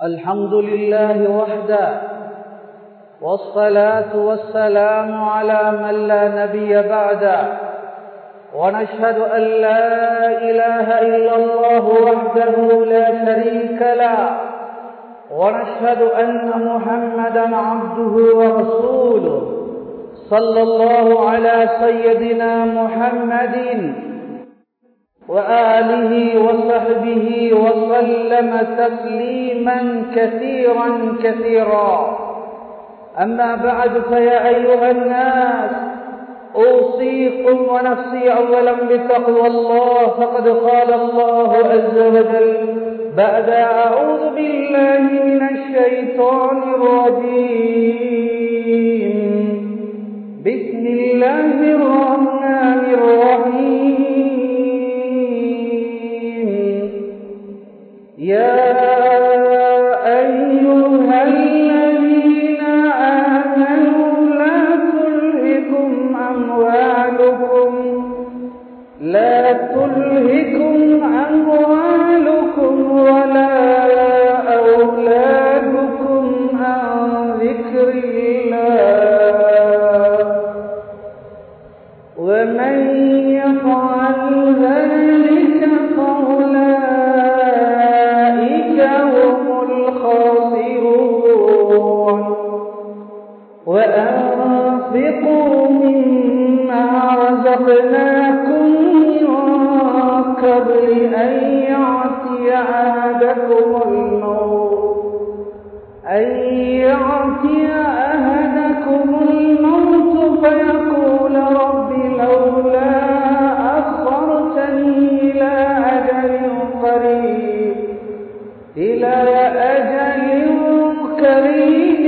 الحمد لله وحده والصلاة والسلام على من لا نبي بعده ونشهد أن لا إله إلا الله وحده لا شريك له ونشهد أن محمدا عبده ورسوله صلى الله على سيدنا محمد وآله وصحبه وسلم تسليما كثيرا كثيرا أما بعد فيا أيها الناس أوصيكم ونفسي أولا بتقوى الله فقد قال الله عز وجل بعد أعوذ بالله من الشيطان الرجيم بسم الله الرحمن الرحيم يا أيها الذين آمنوا لا تلهكم أموالكم لا تلهكم أموالكم ولا أولادكم عن ذكر الله ومن يفعل ذلك فأولئك هم الخاسرون وأنفقوا مما رزقناكم من قبل أن يعطي أحدكم الموت أن يعطي أحدكم الموت فيقول رب لولا أخرتني إلى أجل قريب إلى أجل قريب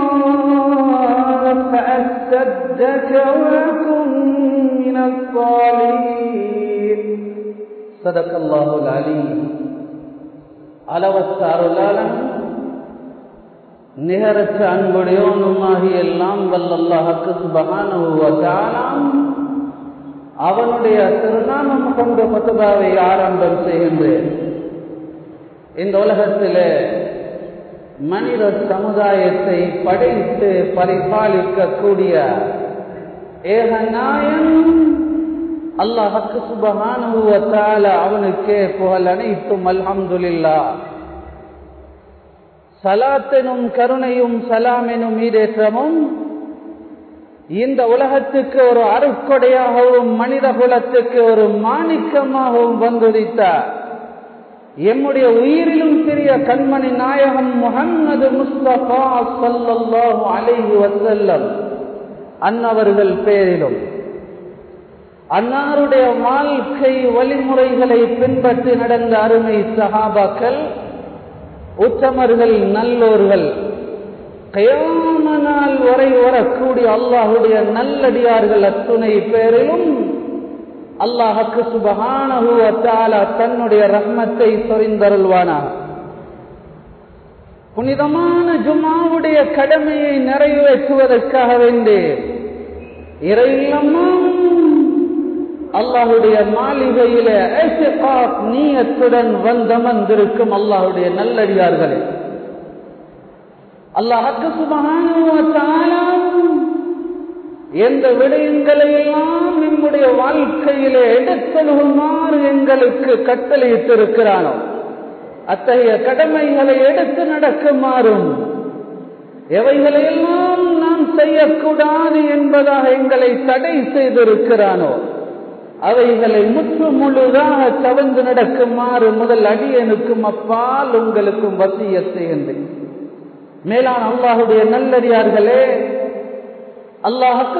فأصدق وأكن من الصالحين صدق الله العليم அளவற்ற அருளாளன் நிகரற்ற அன்புடையோனுமாகி எல்லாம் வல்லல்லாஹுக்கு சுபகானுவதானாம் அவனுடைய திருநாமம் கொண்ட பத்துபாவை ஆரம்பம் செய்கின்றேன் இந்த உலகத்திலே மனித சமுதாயத்தை படைத்து பரிபாலிக்கக்கூடிய ஏகநாயன் அல்லாஹக்கு சுபகானுவத்தால அவனுக்கே புகழ் அனைத்தும் அல்ஹம்துலில்லா சலாத்தெனும் கருணையும் சலாமெனும் ஈடேற்றமும் இந்த உலகத்துக்கு ஒரு அருட்கொடையாகவும் மனித குலத்துக்கு ஒரு மாணிக்கமாகவும் வந்துதித்தார் எம்முடைய உயிரிலும் சிறிய கண்மணி நாயகம் முகம்மது முஸ்தபா சல்லல்லாஹு அலைஹி வசல்லம் அன்னவர்கள் பேரிலும் அன்னாருடைய வாழ்க்கை வழிமுறைகளை பின்பற்றி நடந்த அருமை சஹாபாக்கள் உத்தமர்கள் நல்லோர்கள் கயாம நாள் வரை வரக்கூடிய அல்லாஹுடைய நல்லடியார்கள் அத்துணை பேரிலும் அல்லாஹுக்கு சுபகான தன்னுடைய ரஹ்மத்தை சொரிந்தருள்வானா புனிதமான ஜுமாவுடைய கடமையை நிறைவேற்றுவதற்காக வேண்டி இறையில்லமும் அல்லாஹுடைய மாளிகையில நீயத்துடன் வந்தமர்ந்திருக்கும் அல்லாஹுடைய நல்லடியார்களே அல்லாஹுக்கு சுபகான எந்த விடயங்களை எல்லாம் நம்முடைய வாழ்க்கையிலே எடுத்தழுகுமாறு எங்களுக்கு கட்டளையிட்டிருக்கிறானோ அத்தகைய கடமைகளை எடுத்து நடக்குமாறும் எவைகளையெல்லாம் நாம் செய்யக்கூடாது என்பதாக எங்களை தடை செய்திருக்கிறானோ அவைகளை முற்று முழுதாக தவந்து நடக்குமாறு முதல் அடியனுக்கும் அப்பால் உங்களுக்கும் வசிய செய்கின்றேன் மேலான அல்லாஹுடைய நல்லடியார்களே அல்லாஹுக்கு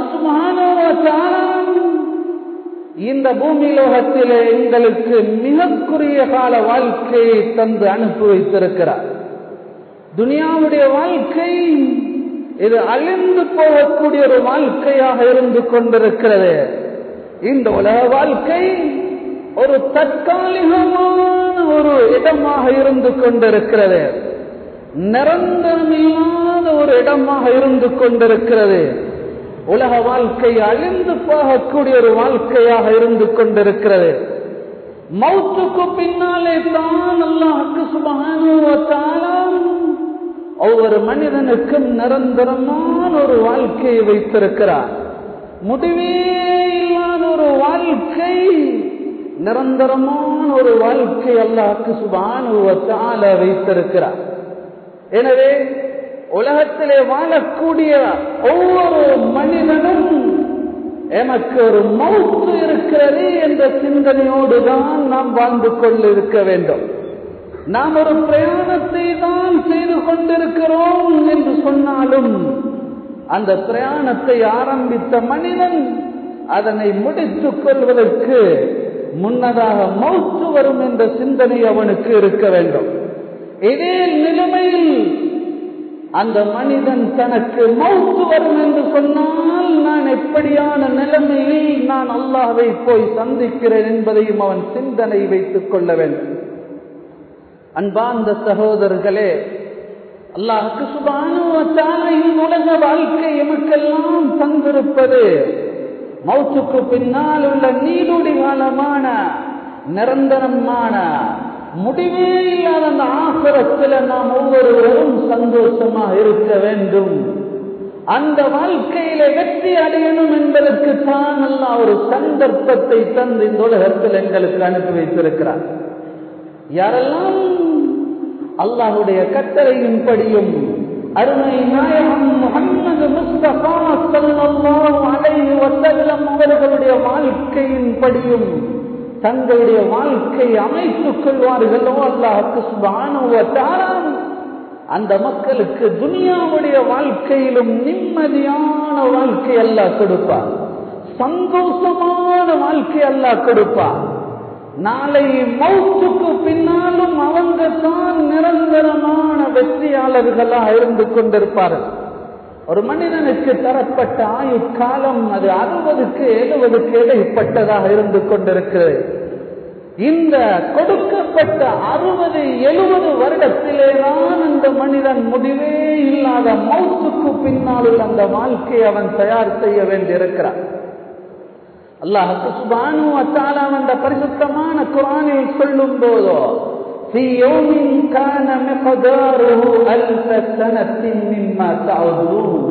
இந்த பூமி லோகத்திலே எங்களுக்கு மிக குறுகிய கால வாழ்க்கையை தந்து அனுப்பி வைத்திருக்கிறார் துனியாவுடைய வாழ்க்கை இது அழிந்து போகக்கூடிய ஒரு வாழ்க்கையாக இருந்து கொண்டிருக்கிறது இந்த உலக வாழ்க்கை ஒரு தற்காலிகமான ஒரு இடமாக இருந்து கொண்டிருக்கிறது நிரந்தரமில்லாத ஒரு இடமாக இருந்து கொண்டிருக்கிறது உலக வாழ்க்கை அழிந்து போகக்கூடிய ஒரு வாழ்க்கையாக இருந்து கொண்டிருக்கிறது மௌத்துக்கு பின்னாலே தான் அல்லாஹுக்கு சுபகான ஒவ்வொரு மனிதனுக்கும் நிரந்தரமான ஒரு வாழ்க்கையை வைத்திருக்கிறார் முடிவே இல்லாத ஒரு வாழ்க்கை நிரந்தரமான ஒரு வாழ்க்கை அல்லாஹ்க்கு சுபானுவத்தால வைத்திருக்கிறார் எனவே உலகத்திலே வாழக்கூடிய ஒவ்வொரு மனிதனும் எனக்கு ஒரு மௌத்து இருக்கிறது என்ற சிந்தனையோடு தான் நாம் வாழ்ந்து கொண்டிருக்க வேண்டும் நாம் ஒரு பிரயாணத்தை தான் செய்து கொண்டிருக்கிறோம் என்று சொன்னாலும் அந்த பிரயாணத்தை ஆரம்பித்த மனிதன் அதனை முடித்துக் கொள்வதற்கு முன்னதாக மௌத்து வரும் என்ற சிந்தனை அவனுக்கு இருக்க வேண்டும் இதே நிலைமையில் அந்த மனிதன் தனக்கு மௌத்து வரும் என்று சொன்னால் நான் எப்படியான நிலைமையில் நான் அல்லாஹ்வை போய் சந்திக்கிறேன் என்பதையும் அவன் சிந்தனை வைத்துக் கொள்ள வேண்டும் அன்பார்ந்த சகோதரர்களே அல்லாஹுக்கு சுபானுவத்தான உலக வாழ்க்கை எமக்கெல்லாம் தந்திருப்பது மௌத்துக்கு பின்னால் உள்ள நீடுடி காலமான நிரந்தரமான முடிவே இல்லாத அந்த ஆசிரத்தில் நாம் ஒவ்வொருவரும் சந்தோஷமாக இருக்க வேண்டும் அந்த வாழ்க்கையில வெற்றி அடையணும் என்பதற்கு தான் அல்ல ஒரு சந்தர்ப்பத்தை தந்து இந்த உலகத்தில் எங்களுக்கு அனுப்பி வைத்திருக்கிறார் யாரெல்லாம் அல்லாஹுடைய கட்டளையின் படியும் அருமை நாயகம் முகம்மது முஸ்தபா ஸல்லல்லாஹு அலைஹி வஸல்லம் அவர்களுடைய வாழ்க்கையின் படியும் தங்களுடைய வாழ்க்கை அமைத்துக் கொள்வார்களோ அல்லாஹுக்கு சுபானுவ தாரான் அந்த மக்களுக்கு துனியாவுடைய வாழ்க்கையிலும் நிம்மதியான வாழ்க்கை அல்லாஹ் கொடுப்பார் சந்தோஷமான வாழ்க்கை அல்லாஹ் கொடுப்பார் நாளை மௌத்துக்கு பின்னாலும் அவங்க தான் நிரந்தரமான வெற்றியாளர்களாக இருந்து கொண்டிருப்பார்கள் ஒரு மனிதனுக்கு தரப்பட்ட ஆயுட்காலம் அது அறுபதுக்கு எழுபதுக்கு இடைப்பட்டதாக இருந்து கொண்டிருக்கிறது இந்த கொடுக்கப்பட்ட அறுபது எழுபது வருடத்திலே தான் அந்த மனிதன் முடிவே இல்லாத மௌத்துக்கு பின்னால் அந்த வாழ்க்கையை அவன் தயார் செய்ய வேண்டியிருக்கிறான் அல்லாஹுக்கு சுபானு அத்தாலாம் என்ற பரிசுத்தமான குரானில் சொல்லும் போதோ في يوم كان مقداره ألف سنة مما تعودون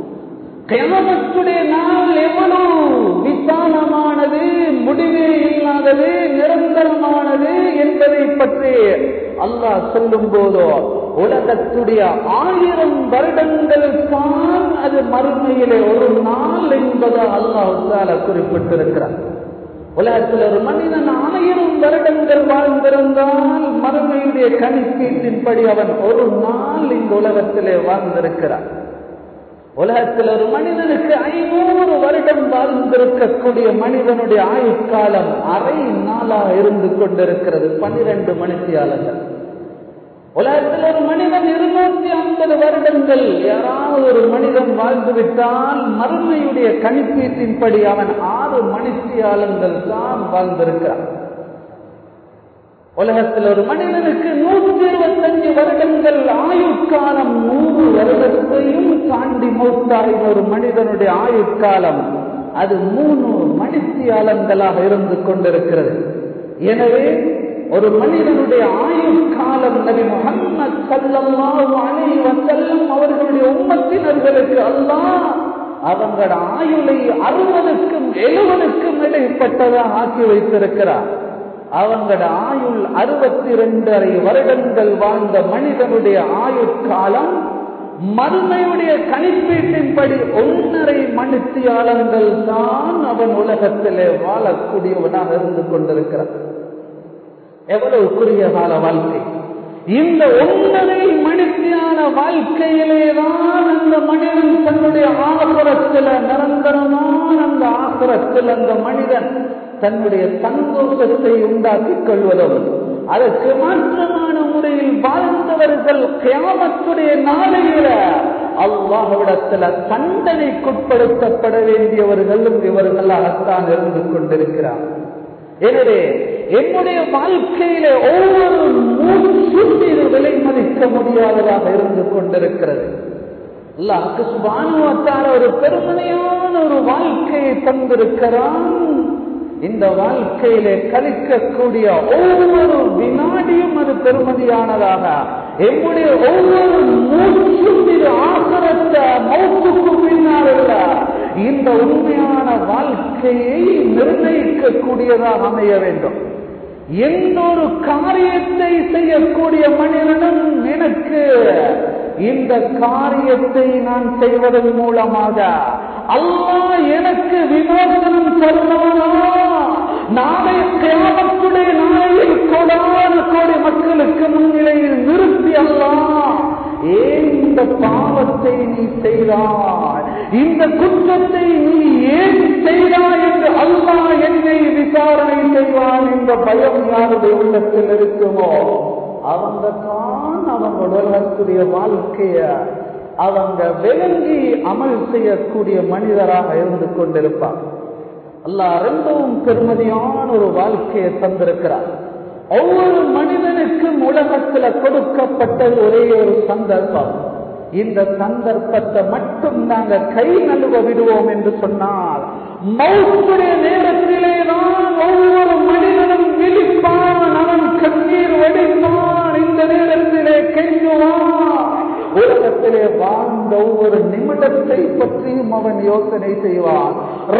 கியாமத்துடைய நாள் எவ்வளவு விசாலமானது முடிவே இல்லாதது நிரந்தரமானது என்பதை பற்றி அல்லாஹ் சொல்லும் போதோ உலகத்துடைய ஆயிரம் வருடங்கள் தான் அது மறுமையிலே ஒரு நாள் என்பதை அல்லாஹால குறிப்பிட்டிருக்கிறார் உலகத்தில் ஒரு மனிதன் ஆயிரம் வருடங்கள் வாழ்ந்திருந்தால் மறுமையுடைய கணிப்பீட்டின்படி அவன் ஒரு நாள் இந்த உலகத்திலே வாழ்ந்திருக்கிறார் உலகத்தில் ஒரு மனிதனுக்கு ஐநூறு வருடம் வாழ்ந்திருக்கக்கூடிய மனிதனுடைய ஆயுட்காலம் அரை நாளாக இருந்து கொண்டிருக்கிறது பன்னிரண்டு மணித்தியாளர்கள் உலகத்தில் ஒரு மனிதன் இருநூத்தி ஐம்பது வருடங்கள் யாராவது ஒரு மனிதன் வாழ்ந்துவிட்டால் மறுமையுடைய கணிப்பீட்டின்படி அவன் ஆறு மணித்தியாளங்கள் தான் வாழ்ந்திருக்கிறான் உலகத்தில் ஒரு மனிதனுக்கு நூற்றி இருபத்தஞ்சு வருடங்கள் ஆயுட்காலம் நூறு வருடத்தையும் தாண்டி மௌத்தாகின ஒரு மனிதனுடைய ஆயுட்காலம் அது மூணு மணித்தியாலங்களாக இருந்து கொண்டிருக்கிறது எனவே ஒரு மனிதனுடைய ஆயுட்காலம் நபி முகம்மது சல்லல்லாஹு அலைஹி வஸல்லம் அவர்களுடைய உம்மத்தினர்களுக்கு அல்லாஹ் அவங்களோட ஆயுளை அறுபதுக்கும் எழுபதுக்கும் இடைப்பட்டதாக ஆக்கி வைத்திருக்கிறார் அவங்களோட ஆயுள் அறுபத்தி ரெண்டரை வருடங்கள் வாழ்ந்த மனிதனுடைய ஆயுட்காலம் மறுமையுடைய கணிப்பீட்டின்படி ஒன்றரை மணித்தியாலங்கள் தான் அவன் உலகத்திலே வாழக்கூடியவனாக இருந்து கொண்டிருக்கிறான் எவ்வளவு குறுகிய கால வாழ்க்கை இந்த ஒன்றரை மணித்தியான வாழ்க்கையிலேதான் அந்த மனிதன் தன்னுடைய ஆசுரத்தில் நிரந்தரமான அந்த ஆசுரத்தில் அந்த மனிதன் தன்னுடைய சந்தோஷத்தை உண்டாக்கிக் கொள்வதும் அதற்கு மாற்றமான முறையில் வாழ்ந்தவர்கள் கியாமத்துடைய நாளையில அல்லாஹ்விடத்துல தண்டனைக்குட்படுத்தப்பட வேண்டியவர்களும் இவர்களாகத்தான் இருந்து கொண்டிருக்கிறார் எனவே என்னுடைய வாழ்க்கையில ஒவ்வொரு மூச்சும் இது விலை மதிக்க முடியாததாக இருந்து கொண்டிருக்கிறது அல்லாஹுக்கு சுபானுவத்தால ஒரு பெருமனையான ஒரு வாழ்க்கையை தந்திருக்கிறான் இந்த வாழ்க்கையிலே கழிக்கக்கூடிய ஒவ்வொரு வினாடியும் அது பெருமதியானதாக எம்முடைய ஒவ்வொரு மூச்சும் இந்த உண்மையான வாழ்க்கையை நிர்ணயிக்கக்கூடியதாக அமைய வேண்டும் எந்த ஒரு காரியத்தை செய்யக்கூடிய மனிதனும் எனக்கு இந்த காரியத்தை நான் செய்வதன் மூலமாக அல்லாஹ் எனக்கு விமோசனம் தருவானா நாளை கிராமத்துடைய நாளையில் கோடான கோடி மக்களுக்கு முன்னிலையில் நிறுத்தி அல்லாஹ் ஏன் இந்த பாவத்தை நீ செய்தாய் இந்த குற்றத்தை நீ ஏன் செய்தாய் என்று அல்லாஹ் என்னை விசாரணை செய்வான் என்ற பயம் யாருடைய உள்ளத்தில் இருக்குமோ அவங்க தான் அவங்க உலகத்துடைய வாழ்க்கைய அவங்க விளங்கி அமல் செய்யக்கூடிய மனிதராக இருந்து கொண்டிருப்பார் அல்லாஹ் ரொம்பவும் பெருமதியான ஒரு வாழ்க்கையை தந்திருக்கிறார் ஒவ்வொரு மனிதனுக்கும் உலகத்துல கொடுக்கப்பட்ட ஒரே ஒரு சந்தர்ப்பம் இந்த சந்தர்ப்பத்தை மட்டும் நாங்க கை நழுவ விடுவோம் என்று சொன்னால் மௌத்துடைய நேரத்திலே தான் ஒவ்வொரு மனிதனும் விழிப்பான் அவன் கண்ணீர் வடிப்பான் இந்த நேரத்திலே கெஞ்சுவான் உலகத்திலே வாழ்ந்த ஒவ்வொரு நிமிடத்தை பற்றியும் அவன் யோசனை செய்வான்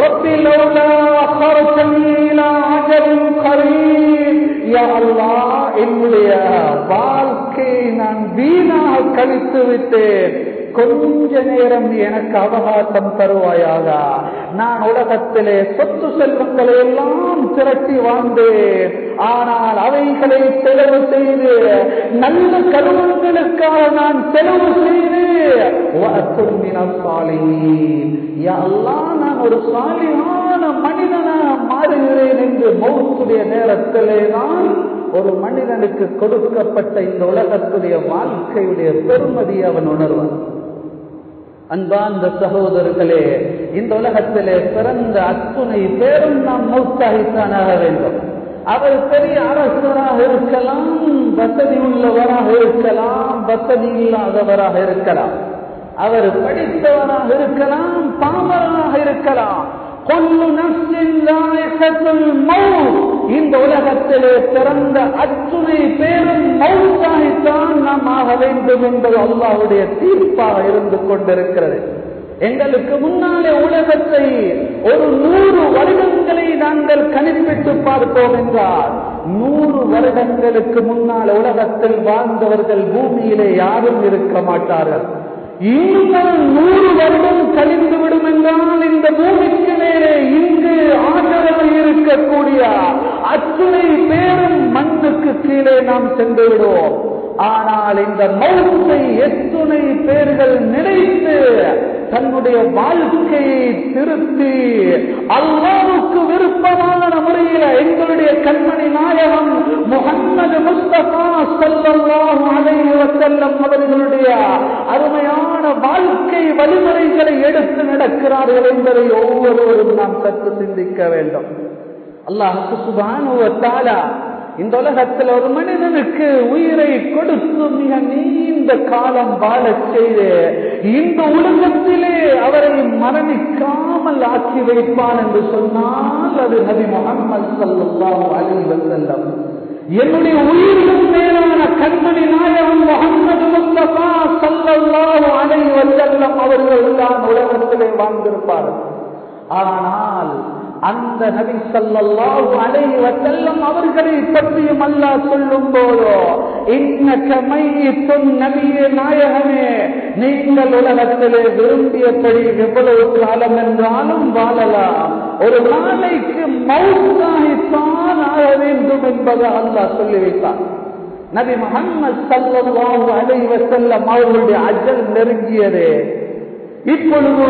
என்னுடைய வாழ்க்கையை நான் வீணாக கழித்து விட்டேன் கொஞ்ச நேரம் எனக்கு அவகாசம் தருவாயாக நான் உலகத்திலே சொத்து செல்வங்களை எல்லாம் திரட்டி வாழ்ந்தேன் ஆனால் அவைகளை செலவு செய்து நல்ல கருமங்களுக்காக நான் செலவு செய்து நான் ஒரு சாலியான மனிதனாக மாறுகிறேன் என்று மௌத்துடைய நேரத்திலே தான் ஒரு மனிதனுக்கு கொடுக்கப்பட்ட இந்த உலகத்துடைய வாழ்க்கையுடைய பெருமதி அவன் உணர்வான் அன்பார்ந்த சகோதரர்களே இந்த உலகத்திலே பிறந்த அத்துணை பேரும் நாம் மௌத்தாகித்தானாக வேண்டும் அவர் பெரிய அரசராக இருக்கலாம் வசதி உள்ளவராக இருக்கலாம் வசதி இல்லாதவராக இருக்கலாம் அவர் படித்தவராக இருக்கலாம் பாமரனாக இருக்கலாம் இந்த உலகத்திலே பிறந்த அத்துணை பேரும் மௌத்தாகித்தான் நாம் ஆக வேண்டும் என்பது அல்லாவுடைய தீர்ப்பாக இருந்து கொண்டிருக்கிறது எங்களுக்கு முன்னாலே உலகத்தை ஒரு நூறு வருடங்களை நாங்கள் கணிப்பிட்டு பார்ப்போம் என்றால் நூறு வருடங்களுக்கு முன்னால் உலகத்தில் வாழ்ந்தவர்கள் பூமியிலே யாரும் இருக்க மாட்டார்கள் இன்னும் நூறு வருடம் கழிந்து விடும் என்றால் இந்த பூமிக்கு மேலே இங்கு ஆதரவு இருக்கக்கூடிய அத்துணை பேரும் மண்ணுக்கு கீழே நாம் சென்று விடுவோம் ஆனால் இந்த மௌத்தை எத்துணை பேர்கள் நினைத்து தன்னுடைய வாழ்க்கையை திருத்தி அல்லாவுக்கு விருப்பமான முறையில் எங்களுடைய கண்மணி நாயகம் முகம்மது முஸ்தபா சல்லாஹு அலைஹி வஸல்லம் அவர்களுடைய அருமையான வாழ்க்கை வழிமுறைகளை எடுத்து நடக்கிறார்கள் என்பதை ஒவ்வொருவரும் நாம் சற்று சிந்திக்க வேண்டும் அல்லாஹுக்கு சுபானுவத்தாலா இந்த உலகத்தில் ஒரு மனிதனுக்கு உயிரை கொடுத்து மிக நீண்ட காலம் வாழச் செய்து இந்த உலகத்திலே அவரை மரணிக்காமல் ஆக்கி வைப்பான் என்று சொன்னால் அது நபி முகமது சல்லாஹூ அலி வசல்லம் என்னுடைய உயிரிலும் மேலான கண்மணி நாயகம் முகமது முஸ்தபா சல்லல்லாஹு அலைஹி வஸல்லம் அவர்கள் தான் உலகத்திலே வாழ்ந்திருப்பார்கள் ஆனால் அந்த நபி சல்லல்லாஹு அலைஹி வஸல்லம் அவர்களை பற்றியும் அல்லாஹ் சொல்லும் போதோ இன்னக மையித்தும் நபியே நாயகமே நீங்கள் உலகத்திலே விரும்பியபடி எவ்வளவு காலம் என்றாலும் வாழலாம் ஒரு நாளைக்கு மௌத்தாகித்தான் ஆக வேண்டும் என்பதை அல்லாஹ் சொல்லி வைத்தார் நபி முகமது சல்லல்லாஹு அலைஹி வஸல்லம் அவர்களுடைய அஜல் நெருங்கியதே இப்பொழுது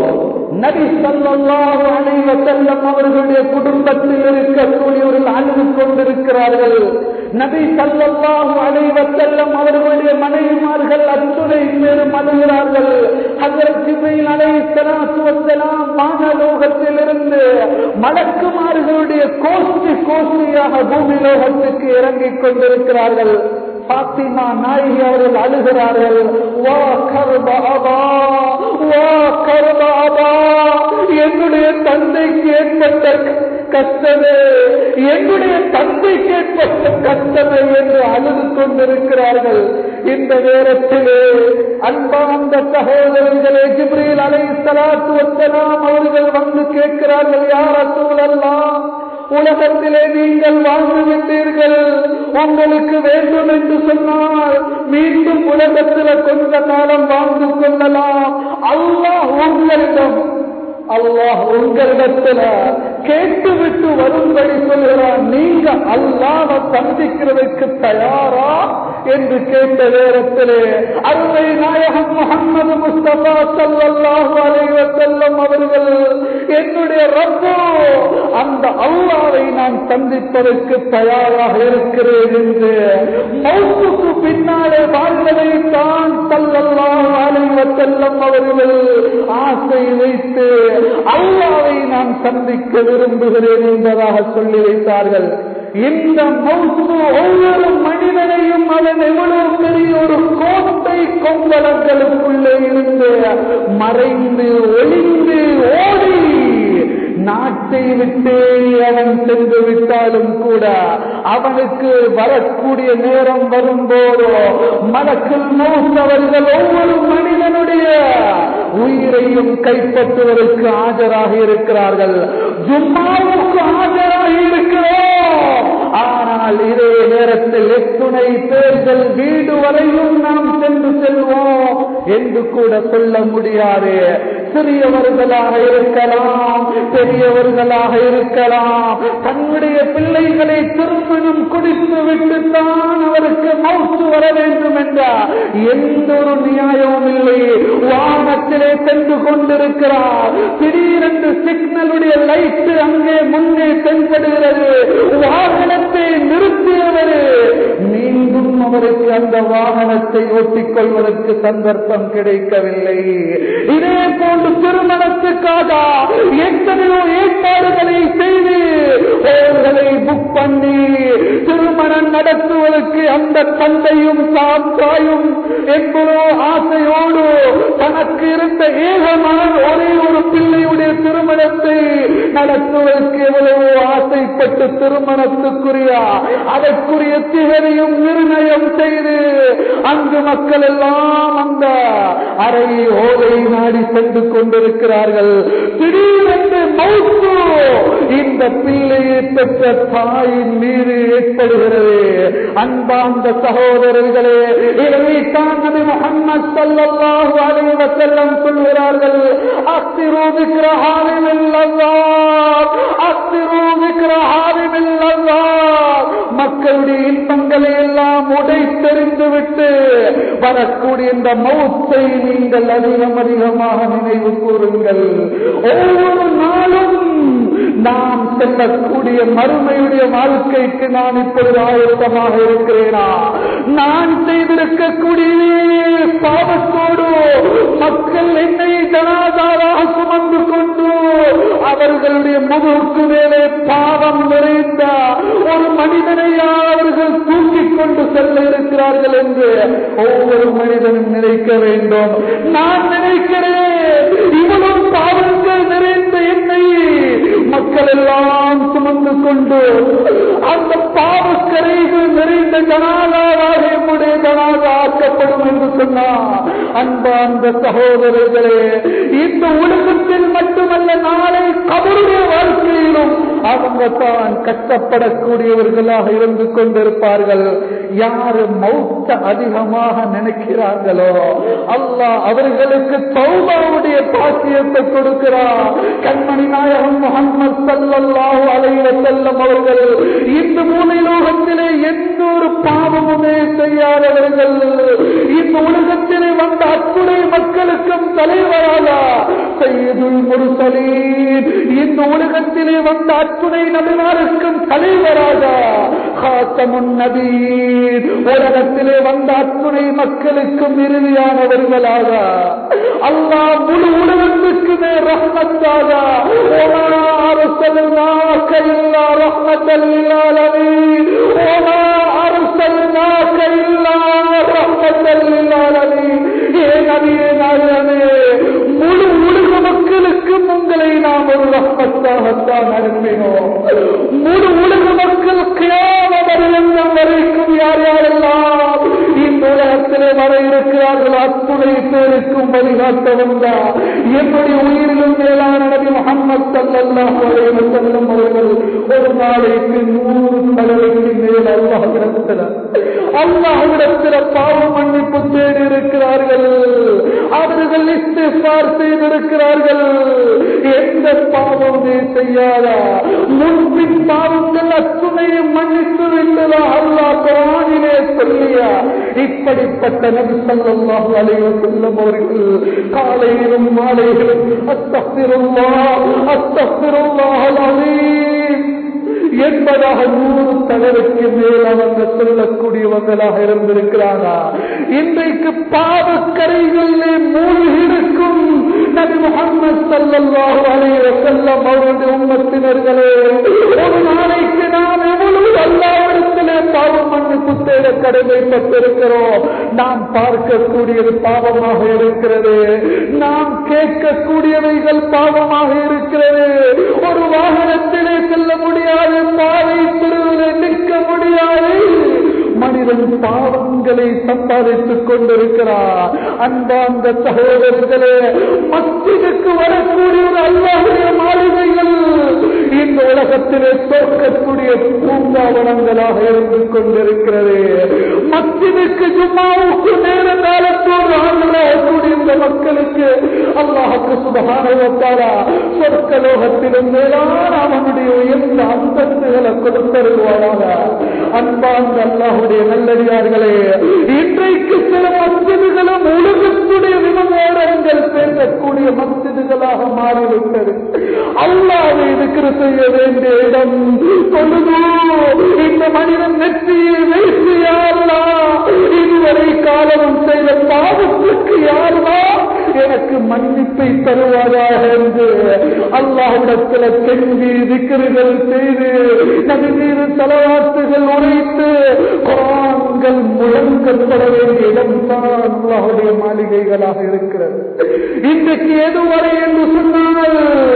நபி சல்லாஹு அலைஹி வஸல்லம் அவர்களுடைய குடும்பத்தில் இருக்கக்கூடியவர்கள் அழுது கொண்டிருக்கிறார்கள் நபி சல்லாஹு அலைஹி வஸல்லம் அவர்களுடைய மனைவிமார்கள் அத்துணை பேரும் அழுகிறார்கள் ஹஜரத் ஜிப்ரீல் அலைஹிஸ்ஸலாத்து வஸ்ஸலாம் வானலோகத்தில் இருந்து மலக்குமார்களுடைய கோஷ்டி கோஷ்டியாக பூமி லோகத்துக்கு இறங்கிக் கொண்டிருக்கிறார்கள் பாத்திமா நாயகி அவர்கள் அழுகிறார்கள் வா கர்பாபா வா கர்பாபா என்னுடைய தந்தைக்கு ஏற்பட்ட கஷ்டமே என்னுடைய தந்தைக்கு ஏற்பட்ட கஷ்டமே என்று அழுது கொண்டிருக்கிறார்கள் இந்த நேரத்திலே அன்பார்ந்த சகோதரர்களே ஜிப்ரீல் அலை சலாத்து வசலாம் அவர்கள் வந்து கேட்கிறார்கள் யார் சூழல்லாம் உலகத்திலே நீங்கள் வாழ்ந்து விட்டீர்கள் உங்களுக்கு வேண்டும் என்று சொன்னால் மீண்டும் உலகத்தில் கொஞ்ச காலம் வாழ்ந்து கொள்ளலாம் அல்லாஹ் உங்களிடம் அல்லாஹ் உங்களிடத்துல கேட்டுவிட்டு வரும்படி சொல்கிறான் நீங்க அல்லாஹ் சந்திக்கிறதுக்கு தயாரா என்று கேட்ட நேரத்திலே அருமை நாயகம் முகமது முஸ்தபா சல்லாஹு அலைவ செல்லம் அவர்கள் என்னுடைய ரப்போ அந்த அல்லாவை நான் சந்திப்பதற்கு தயாராக இருக்கிறேன் என்று மௌத்துக்கு பின்னாலே வாழ்வதை தான் சல்லல்லாஹு அலைவ செல்லம் அவர்கள் ஆசை வைத்து அல்லாவை நான் சந்திக்க விரும்புகிறேன் என்பதாக சொல்லி வைத்தார்கள் இந்த மௌத்து ஒவ்வொரு மனிதனையும் அவன் எவ்வளவு பெரிய ஒரு கோட்டை கொம்பளங்களுக்குள்ளே இருந்து மறைந்து ஒளிந்து ஓடி நாட்டை விட்டே அவன் சென்று விட்டாலும் கூட அவனுக்கு வரக்கூடிய நேரம் வரும்போதோ மலக்கில் மூத்தவர்கள் ஒவ்வொரு மனிதனுடைய உயிரையும் கைப்பற்றுவதற்கு ஆஜராக இருக்கிறார்கள் ஜும்மாவுக்கு ஆஜராக இருக்கிறோம் ஆனால் இதே நேரத்தில் எத்துணை பேர்கள் வீடு வரையும் நாம் சென்று செல்வோம் என்று கூட சொல்ல முடியாது சிறியவர்களாக இருக்கலாம் பெரியவர்களாக இருக்கலாம் தன்னுடைய பிள்ளைகளை திருமணம் குடித்து விட்டுத்தான் அவருக்கு மௌத்து வர வேண்டும் என்ற எந்த ஒரு நியாயமும் இல்லை வானத்திலே சென்று கொண்டிருக்கிறார் திடீரென்று சிக்னலுடைய லைட் அங்கே முன்னே தென்படுகிறது வாகனத்தை நிறுத்தியவர் மீண்டும் அவருக்கு அந்த வாகனத்தை ஓட்டிக் கொள்வதற்கு சந்தர்ப்பம் கிடைக்கவில்லை இதே போன்று திருமணத்துக்காக எத்தனையோ ஏற்பாடுகளை செய்து ஹோல்களை புக் பண்ணி திருமணம் நடத்துவதற்கு அந்த தந்தையும் தாம் தாயும் எவ்வளோ ஆசையோடு தனக்கு இருந்த ஏகமான ஒரே ஒரு பிள்ளையுடைய திருமணத்தை நடத்துவதற்கு எவ்வளவோ ஆசைப்பட்டு திருமணத்துக்குரிய அதற்குரிய திகரையும் நிர்ணயம் செய்து அங்கு மக்கள் எல்லாம் அந்த அறை ஓதை நாடி சென்று கொண்டிருக்கிறார்கள் திடீரென்று மௌத்து இந்த பிள்ளையை பெற்ற தாயின் மீது ஏற்படுகிறது அன்பார்ந்த சகோதரர்களே இதை தான் நபி முகம்மது ஸல்லல்லாஹு அலைஹி வஸல்லம் சொல்கிறார்கள் அஸ்திரு ذكر حارم اللذات அஸ்திரு ذكر حارم اللذات மக்களுடைய இன்பங்களை எல்லாம் உடைத்தெறிந்து விட்டு வரக்கூடிய இந்த மௌத்தை நீங்கள் அதிகம் அதிகமாக நினைவு கூறுங்கள் ஒவ்வொரு நாளும் நாம் செல்லக்கூடிய மறுமையுடைய வாழ்க்கைக்கு நான் இப்பொழுது ஆயத்தமாக இருக்கிறேனா நான் செய்திருக்கக்கூடிய பாவத்தோடு மக்கள் என்னை ஜனாதாராக சுமந்து கொண்டு அவர்களுடைய முதுகுக்கு மேலே பாவம் நிறைந்த ஒரு மனிதனையா அவர்கள் தூக்கிக் கொண்டு செல்ல இருக்கிறார்கள் என்று ஒவ்வொரு மனிதனும் நினைக்க வேண்டும் நான் நினைக்கிறேன் இவ்வளவு பாவங்கள் நிறைந்த என்னை மக்கள் எல்லாம் சுமந்து கொண்டு அந்த பாவக்கரைகள் நிறைந்த ஜனாதாவாக என்னுடைய ஜனாதா ஆக்கப்படும் என்று சொன்னார் அன்பார்ந்த சகோதரர்களே இந்த உலகத்தில் மட்டுமல்ல நாளை கபருடைய வாழ்க்கையிலும் அவங்க தான் கஷ்டப்படக்கூடியவர்களாக இருந்து கொண்டிருப்பார்கள் யாரு மௌத்த அதிகமாக நினைக்கிறார்களோ அல்லாஹ் அவர்களுக்கு தௌபாவுடைய பாக்கியத்தை கொடுக்கிறார் கண்மணி நாயகம் முகமது சல்லல்லாஹு அலைஹி வஸல்லம் அவர்கள் இந்த மூலைலோகத்திலே எந்த ஒரு பாவமுமே செய்யாதவர்கள் இந்த உலகத்திலே வந்த அத்துணை மக்களுக்கும் தலைவராக சையதுல் முர்சலீன் இந்த உலகத்திலே வந்த அத்துணை நபிமாருக்கும் தலைவராக காத்தமுன் நபீர் உலகத்திலே வந்த அத்துணை மக்களுக்கும் இறுதியானவர்களாக அல்லாஹ் முழு உலகத்துக்குமே ரஹ்மத்தாக وما أرسلناك إلا رحمة للعالمين وما أرسلناك إلا رحمة للعالمين ஏ நபியே நாயகமே முழு உலக மக்களுக்கும் உங்களை நாம் ஒரு ரஹ்மத்தாகத்தான் அனுப்பினோம் முழு உலக மக்கள் கியாம பரியந்தம் வரைக்கும் யார் யாரெல்லாம் இந்த உலகத்தில் வர இருக்கிறார்கள் அத்துணை பேருக்கும் வழிகாட்ட வந்தா என்னுடைய உயிரிலும் மேலான நபி முகமது சல்லல்லாஹு அலைஹி வஸல்லம் அவர்கள் ஒரு நாளைக்கு நூறு தடவைக்கு மேல் அல்லாஹ்விடத்தில் அல்லாஹ்விடத்தில் பாவ மன்னிப்பு தேடி இருக்கிறார்கள் அவர்கள் இஸ்திஃபார் செய்திருக்கிறார்கள் எந்த பாவமே செய்யாதா முன்பின் பாவங்கள் அத்துணையும் மன்னித்து விட்டதா அல்லாஹ் குரானிலே சொல்லியா இப்படிப்பட்ட நபி ஸல்லல்லாஹு அலைஹி வஸல்லம் அவர்கள் காலையிலும் மாலையிலும் அஸ்தக்ஃபிருல்லாஹ் அஸ்தக்ஃபிருல்லாஹ் அலீம் என்பதாக நூறு தடவைக்கு மேல் அவங்க சொல்லக்கூடியவங்களாக இருந்திருக்கிறாரா இன்றைக்கு பாவக்கரைகளிலே மூழ்கி இருக்கும் நபி முகமது சல்லல்லாஹு அலைஹி வஸல்லம் அவருடைய உம்மத்தினர்களே ஒரு நாளைக்கு நாம் எவ்வளவு அல்லாவிடத்திலே பாவம் மன்னிப்பு தேட கடமைப்பட்டிருக்கிறோம் நாம் பார்க்கக்கூடியது பாவமாக இருக்கிறது நாம் கேட்கக்கூடியவைகள் பாவமாக இருக்கிறது ஒரு வாகனத்திலே செல்ல முடியாது பாதை திருவிழை நிற்க முடியாது மனிதன் பாவங்களை சம்பாதித்துக் கொண்டிருக்கிறார் அன்பாந்த சகோதரர்களே மஸ்ஜிதுக்கு வரக்கூடிய ஒரு அல்லாவுடைய மாளிகைகள் இந்த உலகத்திலே தோற்கக்கூடிய பூங்காவனங்களாக இருந்து கொண்டிருக்கிறது மஸ்ஜிதுக்கு ஜும்மாவுக்கு நேர காலத்தோடு ஆண்டுகளாகக்கூடிய இந்த மக்களுக்கு அல்லாஹுக்கு சுபகாரத்தாரா சொற்கலோகத்திலும் மேலான அவனுடைய உயர்ந்த அந்தஸ்துகளை கொடுத்தருவாராக அன்பாந்த அல்லாஹுடைய நல்லடியார்களே இன்றைக்கு சில மஸ்ஜிதுகளும் உலகத்துடைய விவகாரங்கள் பேசக்கூடிய மஸ்ஜிதுகளாக மாறிவிட்டது அல்லாவை இருக்கிற செய்ய வேண்டிய இடம் தொழுதோ இந்த மனிதன் நெற்றியை வைத்து யாருலா இதுவரை காலம் செய்த பாவத்துக்கு யாருலா எனக்கு மன்னிப்பை தருவாயாக என்று அல்லாஹிடத்தில் கெஞ்சி திக்கர்கள் செய்து நபி மீது தலவாத்துகள் உரைத்து குரான்கள் முழங்கப்பட வேண்டிய இடம்தான் அல்லாஹுடைய மாளிகைகளாக இருக்கிறது இன்றைக்கு எதுவரை என்று சொன்னால்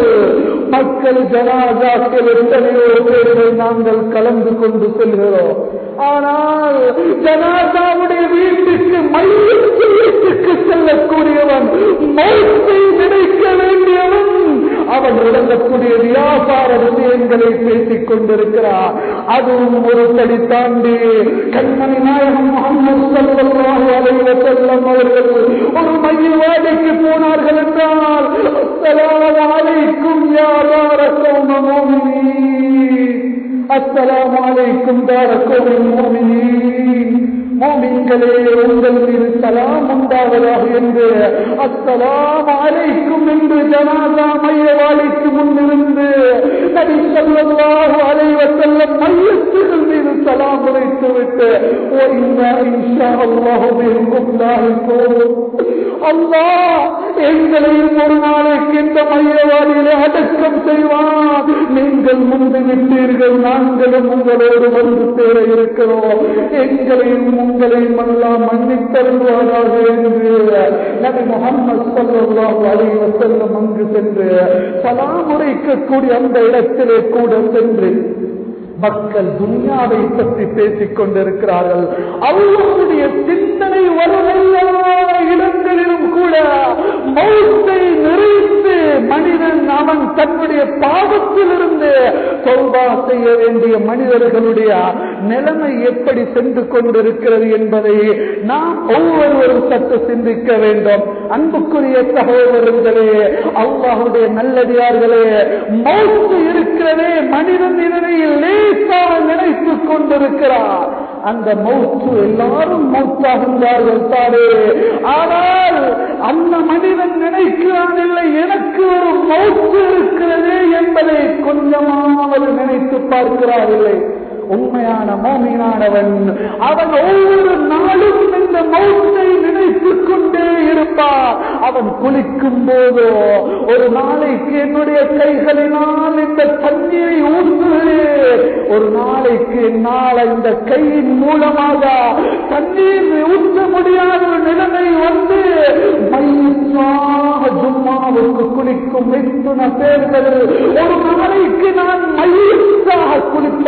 மக்கள் ஜனாதாக்கள் எத்தனையோ பேர்கள் நாங்கள் கலந்து கொண்டு செல்கிறோம் ஆனால் ஜனாதாவுடைய வீட்டுக்கு மையத்து வீட்டுக்கு செல்லக்கூடியவன் மௌத்தை நினைக்க வேண்டியவன் அவன் விளங்கக்கூடிய வியாபார விஷயங்களை பேசிக் கொண்டிருக்கிறார் அதுவும் ஒரு படி தாண்டி கண்மணி நாயகம் முகமது சல்லாஹு அலைவ செல்லம் அவர்கள் ஒரு மையவாடிக்கு போனார்கள் என்றால் அஸ்ஸலாமு அலைக்கும் யா தாரகௌம முஃமினீன் அஸ்ஸலாமு அலைக்கும் தாரகௌம முஃமினீன் மோமின்களே உங்கள் மீது சலாம் உண்டாவதாக என்று அஸ்ஸலாம் அலைக்கும் என்று ஜனாதா மையவாளிக்கு முன்னிருந்து நபி ஸல்லல்லாஹு அலைஹி வஸல்லம் மையத்துகள் மீது சலாம் உரைத்து விட்டு ஓ இன்னா இன்ஷா அல்லாஹு பிஹும் லாஹிகூன் அல்லாஹ் எங்களையும் ஒரு நாளைக்கு இந்த மையவாடியிலே அடக்கம் செய்வான் நீங்கள் முந்து விட்டீர்கள் நாங்களும் உங்களோடு வந்து சேர இருக்கிறோம் எங்களையும் உங்களையும் எல்லாம் மன்னித்தருவாராக என்று நபி முகமது சல்லாஹு அலைஹி வஸல்லம் அங்கு சென்று சலாம் உரைக்கக்கூடிய அந்த இடத்திலே கூட சென்று மக்கள் துன்யாவை பற்றி பேசிக் கொண்டிருக்கிறார்கள் அவர்களுடைய சிந்தனை வரும் எல்லா இடங்களிலும் கூட மௌத்தை நிறைத்து மனிதன் அவன் தன்னுடைய பாவத்திலிருந்து சௌபா செய்ய வேண்டிய மனிதர்களுடைய நிலைமை எப்படி சென்று கொண்டிருக்கிறது என்பதை நாம் ஒவ்வொருவரும் சற்று சிந்திக்க வேண்டும் அன்புக்குரிய சகோதரர்களே அல்லாஹுடைய நல்லடியார்களே மௌத்து இருக்கிறதே மனிதன் இதனையில் லேசாக நினைத்துக் கொண்டிருக்கிறார் அந்த மௌத்து எல்லாரும் மௌத்தாகின்றார்கள் தானே ஆனால் அந்த மனிதன் நினைக்கிறான் இல்லை எனக்கு ஒரு மௌத்து இருக்கிறதே என்பதை கொஞ்சமாவது நினைத்து பார்க்கிறார் இல்லை உண்மையான மோமீனானவன் அவன் ஒவ்வொரு நாளும் இந்த மௌத்தை நினைத்துக் கொண்டே இருப்பான் அவன் குளிக்கும் போதோ ஒரு நாளைக்கு என்னுடைய கைகளினால் இந்த தண்ணீரை ஊற்றுகிறேன் ஒரு நாளைக்கு என்னால் இந்த கையின் மூலமாக தண்ணீர் ஊற்ற முடியாத ஒரு நிலைமை வந்து மையமாக ஜும்மாவுக்கு குளிக்கும் மித்துன பேர்கள் ஒரு நாளைக்கு நான் மையத்தாக குளிப்பார்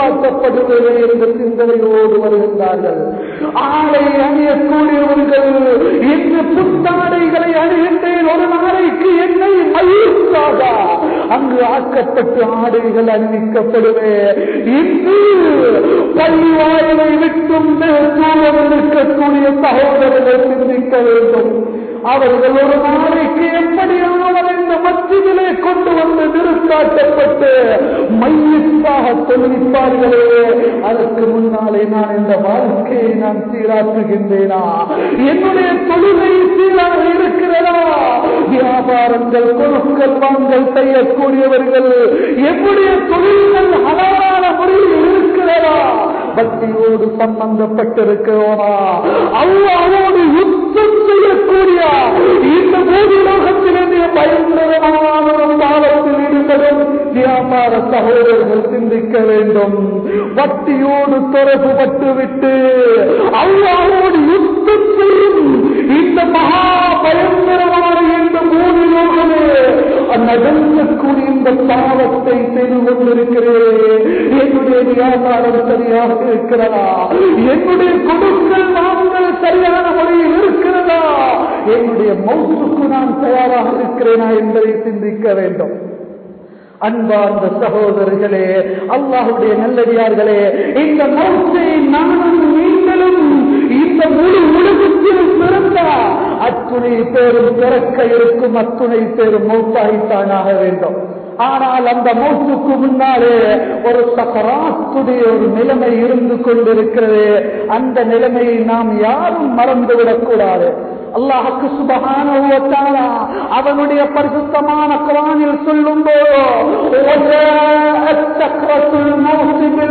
குளிப்பாட்டப்படுவது என்ற சிந்தனையோடு வருகின்றார்கள் ஆடை அணியக்கூடியவர்கள் இன்று புத்தாடைகளை அணிகின்றேன் ஒரு நாளைக்கு என்னை மகிழ்ச்சாக அங்கு ஆக்கப்பட்டு ஆடைகள் அணிவிக்கப்படுவே இன்று பள்ளி வாயிலை விட்டும் தூரம் இருக்கக்கூடிய சகோதரர்கள் சிந்திக்க வேண்டும் அவர்கள் ஒரு நாளைக்கு எப்படியாவது இந்த மத்தியிலே கொண்டு வந்து நிறுத்தாட்டப்பட்டு மையத்தாக தொழிப்பார்களே அதற்கு முன்னாலே நான் இந்த வாழ்க்கையை நான் சீராக்குகின்றேனா என்னுடைய தொழிலை சீராக இருக்கிறதா வியாபாரங்கள் பொருட்கள் வாங்கல் செய்யக்கூடியவர்கள் எம்முடைய தொழில்கள் அழகான முறையில் இருக்கிறதா பக்தியோடு சம்பந்தப்பட்டிருக்கிறோமா அல்லாவோடு யுத்தம் செய்யக்கூடிய இந்த பூமிலோகத்திலிருந்து பயங்கரமான ஒரு காலத்தில் ஈடுபடும் வியாபார சகோதரர்கள் சிந்திக்க வேண்டும் பக்தியோடு தொடர்பு பட்டுவிட்டு அல்லாவோடு யுத்தம் செய்யும் இந்த மகா பயங்கரமான இந்த பூமிலோகமே நகர்ந்தக்கூடிய இந்த பாவத்தை செய்து கொண்டிருக்கிறேன் என்னுடைய வியாபாரம் சரியாக இருக்கிறதா என்னுடைய கொடுக்கல் வாங்கல் சரியான முறையில் இருக்கிறதா என்னுடைய மௌசுக்கு நான் தயாராக இருக்கிறேனா என்பதை சிந்திக்க வேண்டும் அன்பார்ந்த சகோதரர்களே அல்லாஹுடைய நல்லடியார்களே இந்த மௌத்தை நானும் நீங்களும் இந்த முழு உலகத்தில் பிறந்தா அத்துணை பேரும் பிறக்க இருக்கும் அத்துணை பேரும் மௌத்தாகித்தானாக வேண்டும் ஆனால் அந்த மௌத்துக்கு முன்னாலே ஒரு சக்கராத்துடைய ஒரு நிலைமை இருந்து கொண்டிருக்கிறது அந்த நிலைமையை நாம் யாரும் மறந்துவிடக் கூடாது அல்லாஹுக்கு சுபகான அவனுடைய பரிசுத்தமான குரானில் சொல்லும் போது சக்கரத்துள் மௌசிபில்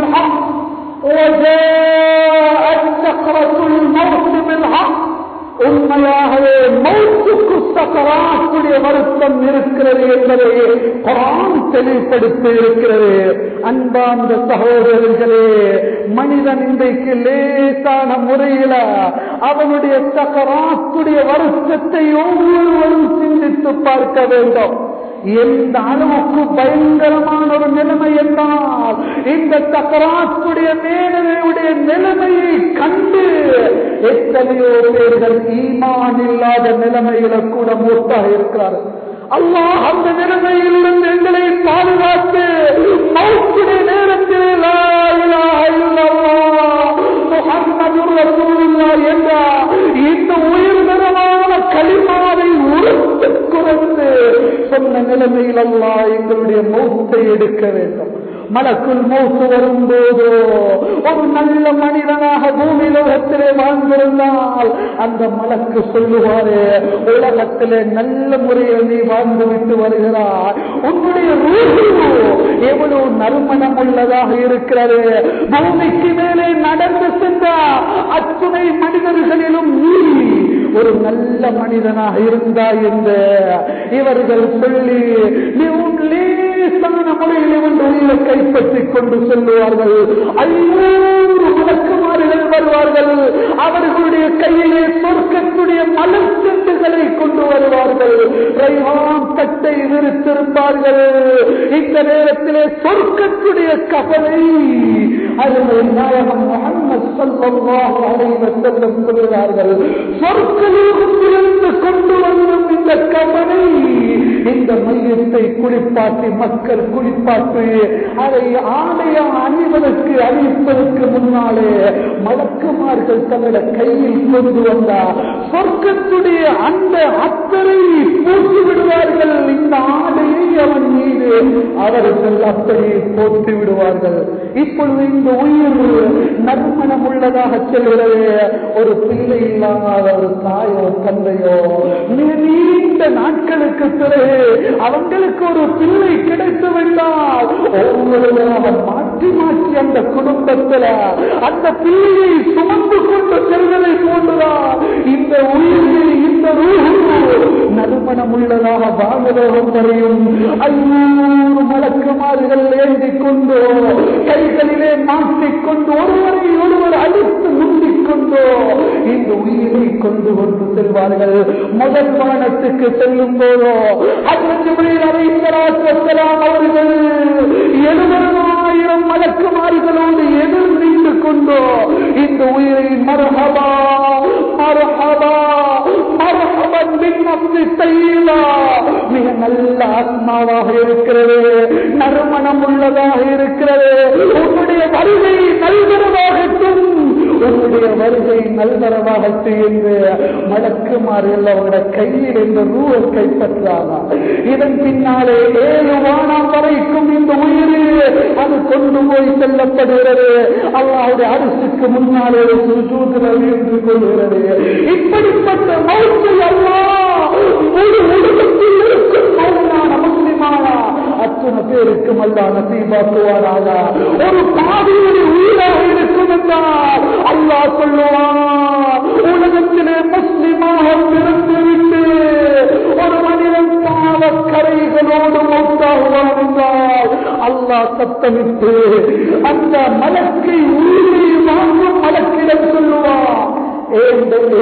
சக்கரத்துள் மௌசிபில் உண்மையாகவே மௌத்துக்கு சக்கராத்துடைய வருத்தம் இருக்கிறது என்பதை குரான் தெளிவுபடுத்தி இருக்கிறது அன்பார்ந்த சகோதரர்களே மனிதன் இன்றைக்கு லேசான முறையில அவனுடைய சக்கராத்துடைய வருத்தத்தை ஒவ்வொருவரும் சிந்தித்து பார்க்க வேண்டும் எந்த அளவுக்கு பயங்கரமான ஒரு நிலைமை என்றால் இந்த சக்கராத்துடைய மேலவையுடைய நிலைமையை கண்டு எத்தனையோ பேர்கள் ஈமான் இல்லாத நிலைமையில கூட மூத்தாக இருக்கிறார்கள் அல்லாஹ் அந்த நிலைமையிலிருந்து எங்களை பாதுகாத்து மௌத்துடைய நேரத்தில் லா இலாஹ இல்லல்லாஹ் முஹம்மதுர் ரசூலுல்லாஹ் என்ற இந்த உயர்தரமான களிமாவை உறுத்து குறைந்து சொன்ன நிலைமையில் அல்லாஹ் எங்களுடைய மௌத்தை எடுக்க வேண்டும் மலக்குள் மௌத்து வரும்போதோ ஒரு நல்ல மனிதனாக பூமி லோகத்திலே வாழ்ந்திருந்தால் அந்த மலக்கு சொல்லுவாரு உலகத்திலே நல்ல முறையில் நீ வாழ்ந்து விட்டு வருகிறார் உன்னுடைய ரூஹு எவ்வளவு நறுமணம் உள்ளதாக இருக்கிறது பூமிக்கு மேலே நடந்து சென்ற அத்துணை மனிதர்களிலும் நீ ஒரு நல்ல மனிதனாக இருந்தாய் என்று இவர்கள் சொல்லி நீ உன் லேசான முறையில் இவன் உயிரை கைப்பற்றிக் கொண்டு சொல்லுவார்கள் ஐநூறு விளக்குமாறுகள் வருவார்கள் அவர்களுடைய கையிலே சொர்க்கத்துடைய மலர்ச்செண்டுகளை கொண்டு வருவார்கள் ரைவான் தட்டை விரித்திருப்பார்கள் இந்த நேரத்திலே சொர்க்கத்துடைய கவலை அதில் நாயகம் முகமது சல்லாஹு அலைஹி வஸல்லம் சொல்கிறார்கள் சொர்க்கலோகத்திலிருந்து கொண்டு வரும் இந்த கவலை இந்த மையத்தை குளிப்பாட்டி மக்கள் குளிப்பாட்டி அதை ஆலய அணிவதற்கு அணிப்பதற்கு முன்னாலே மலக்குமார்கள் தங்களோட கையில் கொண்டு வந்தார் சொர்க்கத்துடைய அந்த அத்தரை பூசி விடுவார்கள் இந்த ஆடையை அவன் மீது அவர்கள் அப்படியே போட்டு விடுவார்கள் இப்பொழுது இந்த உயிர் நறுமணம் உள்ளதாக செல்கிறது ஒரு பிள்ளை இல்லாத ஒரு தாயோ தந்தையோ மிக நீண்ட நாட்களுக்கு பிறகு அவங்களுக்கு ஒரு பிள்ளை கிடைத்து விட்டால் ஒவ்வொருவராக மாற்றி மாற்றி அந்த குடும்பத்தில் அந்த பிள்ளையை சுமந்து கொண்டு செல்வதை போன்றுதான் இந்த உயிரில் இந்த ரூஹு நறுமணம் உள்ளதாக வானலோகம் வரையும் ஐநூறு மலக்குமார்கள் ஏந்திக் கொண்டு கைகளிலே மாற்றிக்கொண்டு ஒருவரை ஒருவர் அழித்து முந்திக் கொண்டோ இந்த உயிரை கொண்டு கொண்டு செல்வார்கள் முதல் வானத்துக்கு செல்லும் போதோ அதற்கு அழைத்தலாம் அவர்கள் எழுபதாயிரம் ஆயிரம் மலக்குமாரிகளோடு எதிர் நின்று கொண்டோ இந்த உயிரை மரஹபா மரஹபா மரஹபன் பின் அப்தி தையீபா. மிக நல்ல ஆத்மாவாக இருக்கிறது நறுமணம் உள்ளதாக இருக்கிறது உன்னுடைய வருகை நல்வரவாகட்டும் உன்னுடைய வருகை நல்வரவாகட்டும் என்று மலக்குமார்கள் அவருடைய கையில் இந்த ரூவை கைப்பற்றாரா இதன் பின்னாலே ஏழு வானம் வரைக்கும் இந்த உயிர் அது கொண்டு போய் செல்லப்படுகிறது அல்லாவுடைய அரசுக்கு முன்னாலே சுசூதரர் இருந்து கொள்கிறது இப்படிப்பட்ட மௌத்தை அல்லா முழு உலகத்தில் இருக்கும் மௌனான முஸ்லிமானா அத்தனை பேருக்கும் அல்லா நசீபாக்குவாராக ஒரு பாவியுடைய உயிராக இருக்கும் என்றால் அல்லாஹ் சொல்லுவான் உலகத்திலே முஸ்லிமாக பிறந்துவிட்டு ஒரு மனிதன் பாவக்கரைகளோடு மூத்தாகுவான் என்றால் அல்லாஹ் சத்தமிட்டு அந்த மலக்கை உயிரை வாங்கும் மலக்கிடம் சொல்லுவான் ஏன்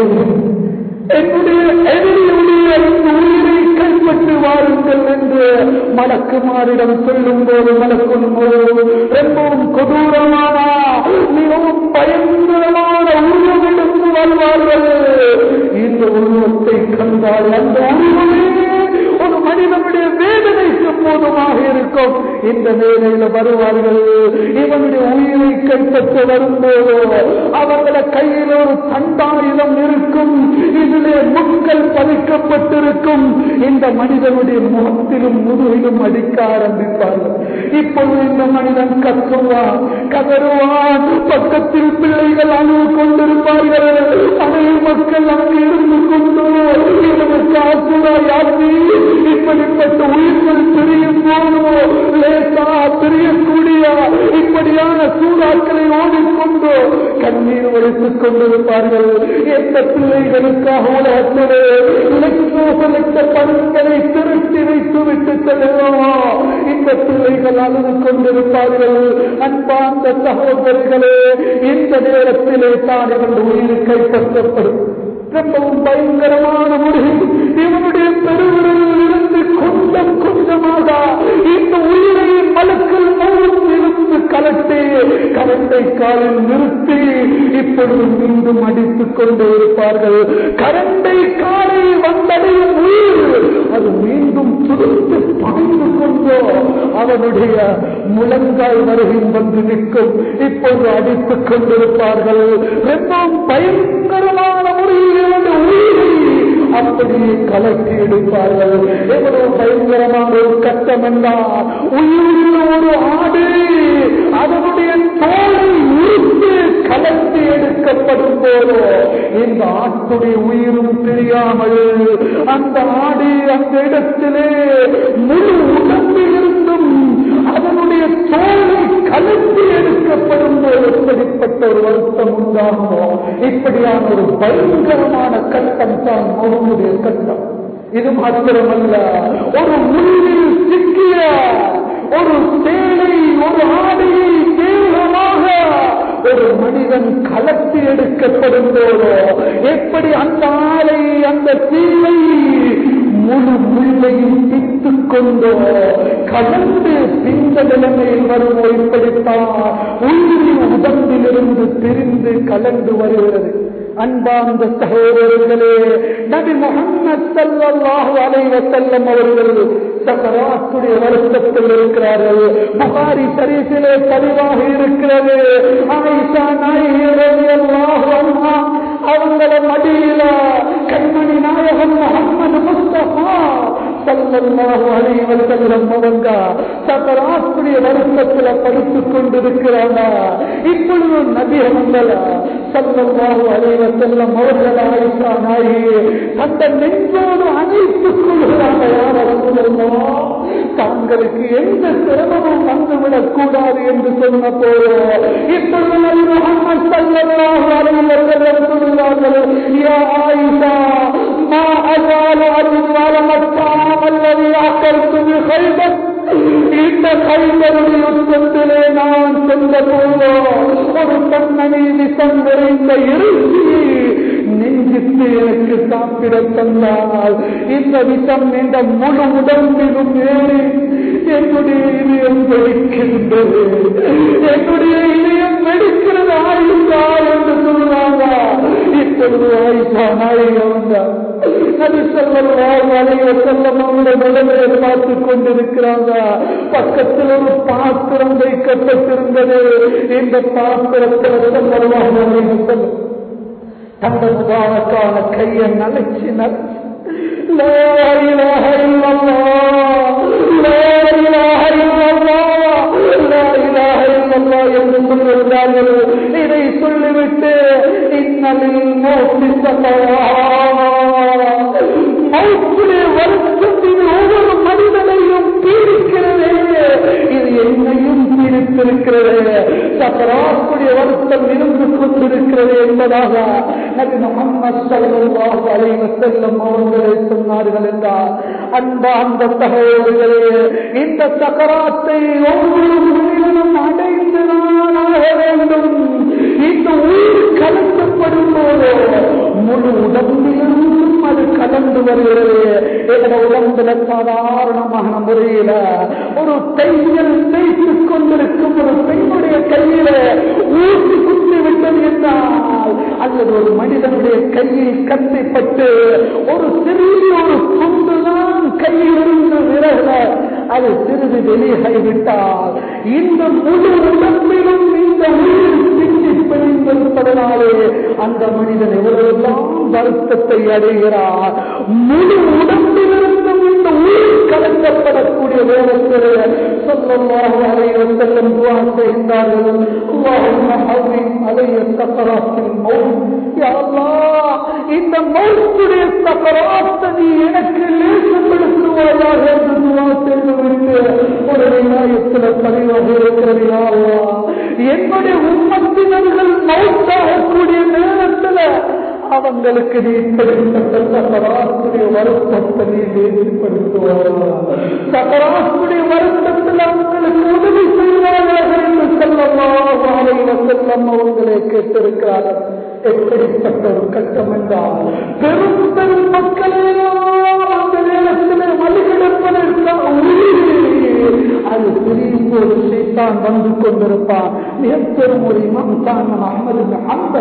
என்னுடைய எதிரியுடைய இந்த உயிரை கைப்பற்றி வாருங்கள் என்று மலக்குமாரிடம் சொல்லும் போது மலக்கும் போது ரொம்பவும் கொடூரமான மிகவும் பயங்கரமான உருவெடுத்து வருவார்கள் இந்த உருவத்தை கண்டால் அந்த உருவமே ஒரு மனிதனுடைய வேதனைக்கு போதுமாக இருக்கும் இந்த வேலையில வருவார்கள் இவனுடைய உயிரை கைப்பற்ற வரும்போது அவர்கள கையில் ஒரு தண்டாயுதம் இருக்கும் இதிலே முட்கள் பதிக்கப்பட்டிருக்கும் இந்த மனிதனுடைய முகத்திலும் முதுகிலும் அடிக்க ஆரம்பிப்பார்கள் இப்பொழுது இந்த மனிதன் கத்துவான் கதறுவான் பக்கத்தில் பிள்ளைகள் அழுது கொண்டிருப்பார்கள் மனைவி மக்கள் அங்கு இருந்து கொண்டு இவனுக்கு ஆசுரா யாத்தி இப்படிப்பட்ட உயிர்கள் பிரியும் போதோ லேசா பிரியக்கூடிய இப்படியான சூறாக்களை ஓடிக்கொண்டு கண்ணீர் வலித்துக் கொண்டிருப்பார்கள் எந்த பிள்ளைகளுக்காக உலகத்திலே லட்சோப லட்ச பணங்களை திருத்தி வைத்து விட்டு செல்லுவோமோ இந்த பிள்ளைகள் அழுது கொண்டிருப்பார்கள் அன்பார்ந்த சகோதரர்களே இந்த நேரத்திலே தான் இவன் உயிர் கைப்பற்றப்படும் ரொம்பவும் பயங்கரமான முறை இவனுடைய பெருவிரலில் இருந்து கொஞ்சம் கொஞ்சமாக இந்த உயிரை மலக்கள் இருந்து கலட்டி கரண்டை காலில் நிறுத்தி இப்பொழுது மீண்டும் அடித்துக் கொண்டே இருப்பார்கள் கரண்டை காலை வந்தடையும் உயிர் அது மீண்டும் துடித்து பாய்ந்து கொண்டோ அவனுடைய முழங்கால் வரையும் வந்து நிற்கும் இப்போது அடித்துக் கொண்டிருப்பார்கள் ரொம்பவும் பயங்கரமான முறையில் இவனுடைய உயிரை அப்படியே கலக்கி எடுப்பார்கள் எவ்வளவு பயங்கரமான ஒரு கட்டம் என்றால் உயிருள்ள ஒரு ஆடு அதனுடைய தோலை உரித்து கலந்து எடுக்கப்படும் போதோ இந்த ஆட்டுடைய உயிரும் தெரியாமல் அந்த ஆடு அந்த இடத்திலே முழு உடம்பிலிருந்தும் அதனுடைய தோலை கலந்து எடுக்கப்படும் போது எப்படிப்பட்ட ஒரு வருத்தம் உண்டாகுமோ இப்படியான ஒரு பயங்கரமான கட்டம் தான் அவனுடைய கட்டம் இது மாத்திரமல்ல ஒரு முள்ளில் சிக்கிய ஒரு சேலை ஒரு ஆடையை தேவமாக ஒரு மனிதன் கலத்தி எடுக்கப்படும் போதோ எப்படி அந்த ஆளை அந்த தீவை முழு முள்ளையும் பித்துக் கொண்டோ கலந்து பிந்த நிலைமையில் வருமோ இப்படித்தான் உயிரின் உடம்பிலிருந்து பிரிந்து கலந்து வருகிறது அன்பார்ந்த சகோதரர்களே நபி முகமது ஸல்லல்லாஹு அலைஹி வஸல்லம் அவர்கள் சக்கராத்துடைய வருத்தத்தில் இருக்கிறார்கள் புகாரி ஷரீஃபிலே பதிவாக இருக்கிறது ஆயிஷா நாயகி ரலியல்லாஹு அன்ஹா அவங்கள மடியில கண்மணி நாயகன் முகமது முஸ்தபா ஸல்லல்லாஹு அலைஹி வஸல்லம் அவங்க சக்கராத்துடைய வருத்தத்தில் படுத்துக் கொண்டிருக்கிறாங்க இப்பொழுது நபி அவங்கள ஸல்லல்லாஹு அலைஹி வஸல்லம் அவர்கள் ஆயிஷா நாயகி அந்த நெஞ்சோடு அணைத்துக் கொள்கிறாங்க யார் ரசூலுல்லாஹ் தாங்களுக்கு எந்த சிரமமும் வந்துவிடக் கூடாது என்று சொன்ன போது இப்பொழுது நபி முகமது ஸல்லல்லாஹு அலைஹி வஸல்லம் சொல்கிறார்கள் யா ஆயிஷா ما أزال أرض الطعام الذي أكلت بخيبر இந்த கைகளுடைய யுத்தத்திலே நான் சென்ற போதோ ஒரு தன்னணி விஷம் நிறைந்த இறுதி நெஞ்சித்து எனக்கு சாப்பிட தந்தால் இந்த விஷம் இந்த முழு உடம்பிலும் ஏறி என்னுடைய இதயம் வெடிக்கின்றது என்னுடைய இதயம் வெடிக்கிறது ஆயுஷா என்று சொல்லுவாங்க இப்பொழுது ஆயுஷா நாயகம் வந்தார் அது சொல்லலாம் அலைய செல்லம் அவங்களுடைய நிலைமையை பார்த்து கொண்டிருக்கிறாங்க பக்கத்தில் ஒரு பாத்திரம் வைக்கப்பட்டிருந்தது இந்த பாத்திரத்தில் சொல்லலாம் அலைய செல்லம் தந்த முபாரக்கான கையை நனைச்சினர் لا إله إلا الله لا إله إلا الله لا إله إلا الله என்று சொல்லியிருந்தார்கள் இதை சொல்லிவிட்டு இன்னலில் மோசி மௌத்துடைய வருத்தத்தின் ஒவ்வொரு மனிதனையும் பீடிக்கிறதே இது என்னையும் பீடித்திருக்கிறது சக்கராக்குடைய வருத்தம் இருந்து கொண்டிருக்கிறது என்பதாக நபி முகமது ஸல்லல்லாஹு அலைஹி வஸல்லம் அவர்களே சொன்னார்கள் என்றார் அன்பா அந்த தகவல்களே இந்த சக்கராத்தை ஒவ்வொரு மனிதனும் அடைந்துதான் ஆக வேண்டும் இந்த உயிர் கலக்கப்படும் போது முழு உடம்பிலும் அது கலந்து வருகிறது எங்களோட உடம்புல சாதாரணமான முறையில ஒரு தையல் தேய்த்துக் கொண்டிருக்கும் ஒரு பெண்ணுடைய கையில ஊசி குத்தி விட்டது என்றால் அல்லது ஒரு மனிதனுடைய கையில் கத்திப்பட்டு ஒரு சிறிய ஒரு துண்டுதான் கையிலிருந்து விலக அது சிறிது வெளியாகிவிட்டால் இந்த முழு உடம்பிலும் இந்த உயிர் சிக்கி பிடிந்திருப்பதனாலே அந்த மனிதன் எவ்வளவுதான் வருத்தத்தை அடைகிறார் முழு உடம்பிலிருந்தும் இந்த உயிர் கலக்கப்படக்கூடிய நேரத்தில் சொல்லமாக அலைவர் செல்லும் துவா செய்கின்றார்கள் அல்லாஹும்ம ஹவ்வின் அலைய சக்கராத்தில் மௌத் யா அல்லாஹ் இந்த மௌத்துடைய சக்கராத்தை நீ எனக்கு லேசப்படுத்துவாயாக என்று துவா செய்துவிட்டு ஒரு நியாயத்தில் பதிவாக இருக்கிறது யா அல்லாஹ் என்னுடைய உம்மத்தினர்கள் மௌத்தாகக்கூடிய நேரத்தில் அவங்களுக்கு நீ இப்படிப்பட்ட சக்கராசுடைய வருத்தத்தை நீ ஏற்படுத்துவாரா சக்கராசுடைய வருத்தத்தில் அவங்களுக்கு உதவி செய்வார்கள் என்று சொல்லலாம் செல்லம் அவங்களே கேட்டிருக்கிறார்கள் எப்படிப்பட்ட ஒரு கட்டம் என்றால் பெரும் பெரும் மக்களையெல்லாம் அந்த நேரத்தில் வழிகெடுப்பதற்காக உயிர் அது பிரியும் போது சைத்தான் வந்து கொண்டிருப்பான் மிக பெரும் ஒரு இமாம் தான் அகமது அந்த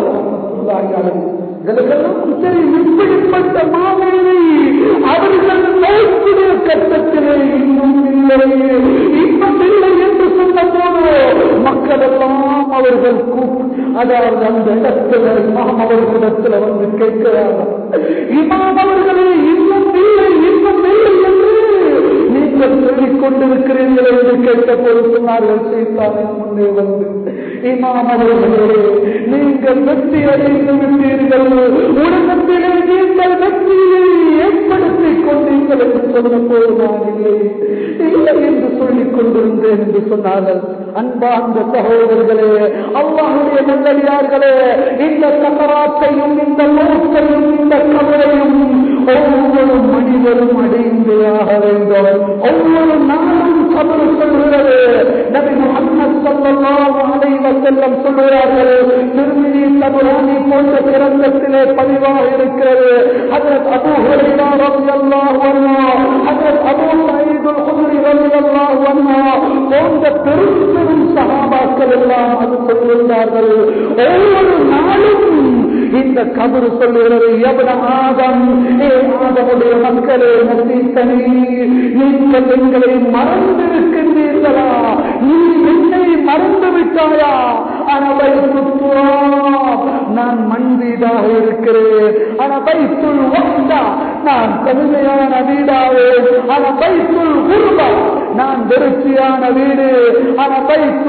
இதற்கெல்லாம் சரி இப்படிப்பட்ட மாமேனை அவர்கள் நோக்குடைய கட்டத்திலே இன்னும் இல்லை இன்னும் இல்லை என்று சொன்ன போது மக்கள் எல்லாம் அவர்கள் அதாவது அந்த இடத்துல இமாம் அவர்களிடத்தில் வந்து கேட்கிறார்கள் இமாம் அவர்களே இன்னும் இல்லை இன்னும் இல்லை என்று நீங்கள் சொல்லிக் கொண்டிருக்கிறீர்கள் என்று கேட்ட போது சொன்னார்கள் சீத்தாவின் முன்னே வந்து இமாம் அவர்களே நீங்கள் வெற்றி அடைந்து விட்டீர்கள் உலகத்திலே நீங்கள் வெற்றியை ஏற்படுத்திக் கொண்டீர்கள் என்று சொன்ன போது நான் இல்லை இல்லை என்று சொல்லிக் கொண்டிருந்தேன் என்று சொன்னார்கள் அன்பார்ந்த சகோதரர்களே அல்லாஹுடைய நல்லடியார்களே இந்த சக்கராத்தையும் இந்த மோசையும் இந்த கவலையும் ஒவ்வொரு மனிதரும் அடைந்தே ஆக வேண்டும் ஒவ்வொரு நாளும் கபல் சொல்கிறது நபி முகமது ஸல்லல்லாஹு அலைஹி வஸல்லம் சொல்கிறார்கள் திருமிதி தபுரானி போன்ற கிரந்தத்திலே பதிவாக இருக்கிறது ஹஜரத் அபூ ஹுரைரா ரலியல்லாஹு அன்ஹு ஹஜரத் அபூ சயீத் அல் குத்ரி ரலியல்லாஹு அன்ஹு போன்ற பெரும் பெரும் சஹாபாக்கள் எல்லாம் அது சொல்லுகிறார்கள் ஒவ்வொரு நாளும் இந்த கபரு சொல்லுகிறது எவன ஆதம் ஏ ஆதமுடைய மக்களே நசீத்தனி நீங்கள் எங்களை மறந்திருக்கின்றீர்களா நீ என்னை மறந்து விட்டாயா அனவை சுற்றுவா நான் மண்வீடாக இருக்கிறேன் ஆனா பைத்துள் வந்தா நான் கடுமையான வீடாவே ஆனா பைத்துள் குருபா நான் வெறுச்சியான வீடு ஆனா பைத்து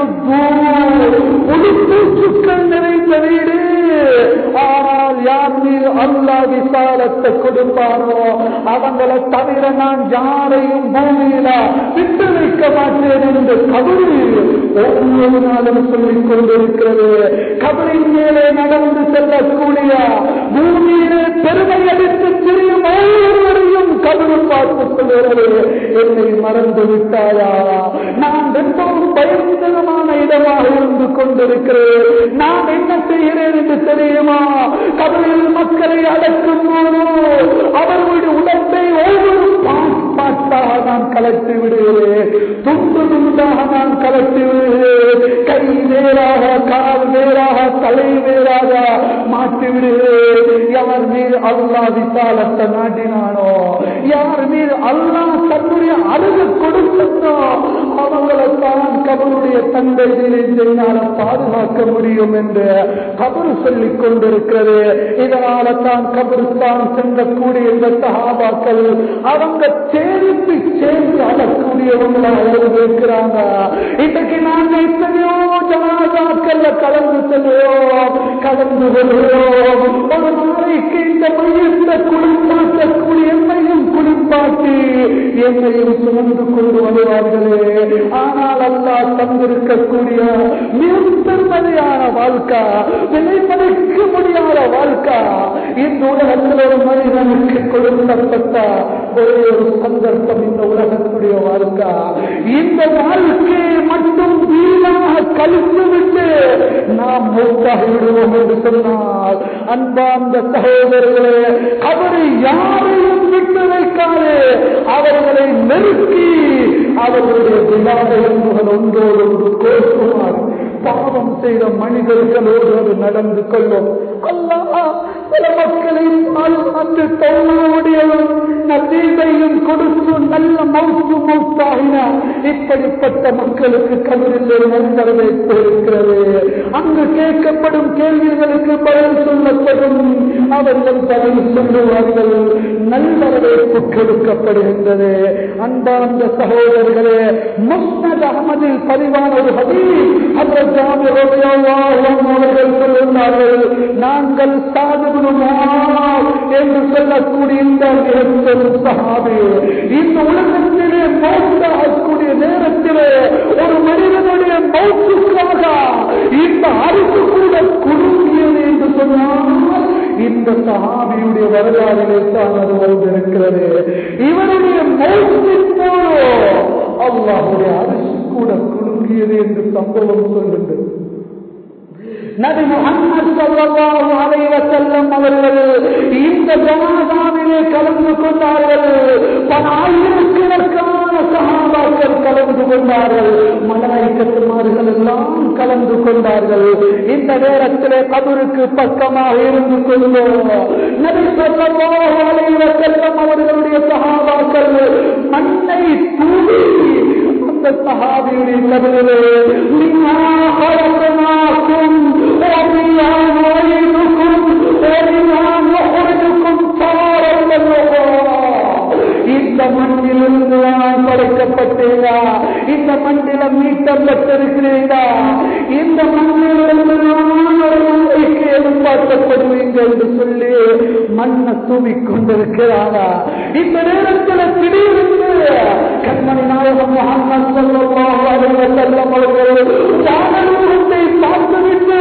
உடுப்பூச்சுக்கள் நிறைந்த வீடு ஆனால் யார் மீது அல்லா விசாலத்தை கொடுப்பாரோ அவங்களை தவிர நான் யாரையும் பூமியில விட்டு வைக்க மாட்டேன் என்று கபடி ஒவ்வொரு நாளும் சொல்லிக் கொண்டிருக்கிறது கபரின் மேலே நடந்து செல்லக்கூடிய பூமியிலே பெருமை அடித்து திரியும் ஒவ்வொருவரையும் கபரு பார்த்து சொல்கிறது என்னை மறந்து விட்டாயா நான் ரொம்பவும் பயங்கரமான இடமாக இருந்து கொண்டிருக்கிறேன் நான் என்ன செய்கிறேன் என்று தெரியுமா கபரில் மக்களை அடக்கும் போது அவர்களுடைய உடம்பை ஒவ்வொரு பாட்டாக நான் கலட்டி விடுகிறேன் துண்டு துண்டாக நான் கலட்டி விடுகிறேன் கை வேறாக கால் வேறாக தலை வேறாக மாற்றி விடுகிறேன் எவர் மீது அல்லா விசாலத்தை நாட்டினானோ யார் மீது அல்லா தன்னுடைய அருகு கொடுத்தோ அவங்களைத்தான் கபருடைய தந்தையிலே செய்யால பாதுகாக்க முடியும் என்று கபரு சொல்லிக் கொண்டிருக்கிறது இதனால தான் கபருஸ்தான் சென்றக்கூடிய இந்த சகாபாக்கள் அவங்க சேர்த்து சேர்ந்து அழக்கூடியவங்களாக இருக்கிறாங்க இன்றைக்கு நாங்க எத்தனையோ ஜனாதாக்கள்ல கலந்து செல்கிறோம் கலந்து கொள்கிறோம் ஒரு நாளைக்கு இந்த மையத்தை குளிப்பாட்டக்கூடிய எண்ணையும் குளிப்பாட்டி என்னையும் சுமந்து கொண்டு வருவார்களே ஆனால் அல்லா தந்திருக்கக்கூடிய மிக பெருமதியான வாழ்க்கை விலைமதிக்க முடியாத வாழ்க்கை இந்த உலகத்தில் ஒரு மனிதனுக்கு கொடுக்கப்பட்ட ஒரே ஒரு சந்தர்ப்பம் இந்த உலகத்துடைய வாழ்க்கை இந்த வாழ்க்கையை மட்டும் வீணாக கழித்து விட்டு நாம் மூத்தாகி விடுவோம் என்று சொன்னால் அன்பார்ந்த சகோதரர்களே அவரை யாரையும் விட்டு வைக்காது அவர்களை நெருக்கி அவர்களுடைய விவாதங்கள் ஒன்றோடு ஒன்று கோசுமார் பாவம் செய்த மனிதர்களோடு அது நடந்து கொள்ளும் அல்லா சில மக்களை பாதுகாத்து தோழமுடையவன் நசீபையும் கொடுத்து நல்ல மௌத்து மௌத்தாகின இப்படிப்பட்ட மக்களுக்கு கபரில் ஒரு நல்வரவேற்பு இருக்கிறது அங்கு கேட்கப்படும் கேள்விகளுக்கு பதில் சொல்லப்படும் அவர்கள் பதில் சொல்லுவார்கள் நல்வரவேற்பு கொடுக்கப்படுகின்றது அன்பார்ந்த சகோதரர்களே முஸ்னத் அகமதில் பதிவான ஒரு ஹதீஸ் அந்த ஜாமி அவர்கள் சொல்லுகிறார்கள் நாங்கள் சாதுகுருமா என்று சொல்லக்கூடிய இந்த மிகப்பெரும் சகாபி இந்த உலகத்திலே மௌத்தாகக்கூடிய நேரத்திலே ஒரு மனிதனுடைய மௌத்துக்காக இந்த அறிவு கூட குறுகியது என்று சொன்னால் இந்த சஹாபியுடைய வரலாறிலே தான் அது வந்திருக்கிறது இவருடைய மௌத்தின் போதோ அல்லாஹுடைய அரிசி கூட குலுங்கியது என்று சம்பவம் சொல்லுங்கள் நபி முகமது ஸல்லல்லாஹு அலைஹி வஸல்லம் அவர்கள் இந்த ஜனாதாவிலே கலந்து கொண்டார்கள் பல ஆயிரக்கணக்கான சஹாபாக்கள் கலந்து கொண்டார்கள் மலாய்க்கத்துமார்கள் எல்லாம் கலந்து கொண்டார்கள் இந்த நேரத்திலே கபருக்கு பக்கமாக இருந்து கொள்வோம் நபி ஸல்லல்லாஹு அலைஹி வஸல்லம் அவர்களுடைய சஹாபாக்கள் மண்ணை தூவி அந்த சஹாபியுடைய கபரிலே மின்னா خلقناكم وفيها نعيدكم ومنها نخرجكم تارة أخرى இந்த மண்ணிலிருந்து நான் படைக்கப்பட்டேனா இந்த மண்ணில மீட்டப்பட்டிருக்கிறீர்களா இந்த மண்ணிலிருந்து நான் ஒரு நாளைக்கு எதிர்பார்க்கப்படுவீங்க என்று சொல்லி மண்ணை தூவிக் கொண்டிருக்கிறாரா இந்த நேரத்தில் திடீரென்று கண்மணி நாயகம் முகமது ஸல்லல்லாஹு அலைஹி வஸல்லம் அவர்கள் வானலூகத்தை பார்த்துவிட்டு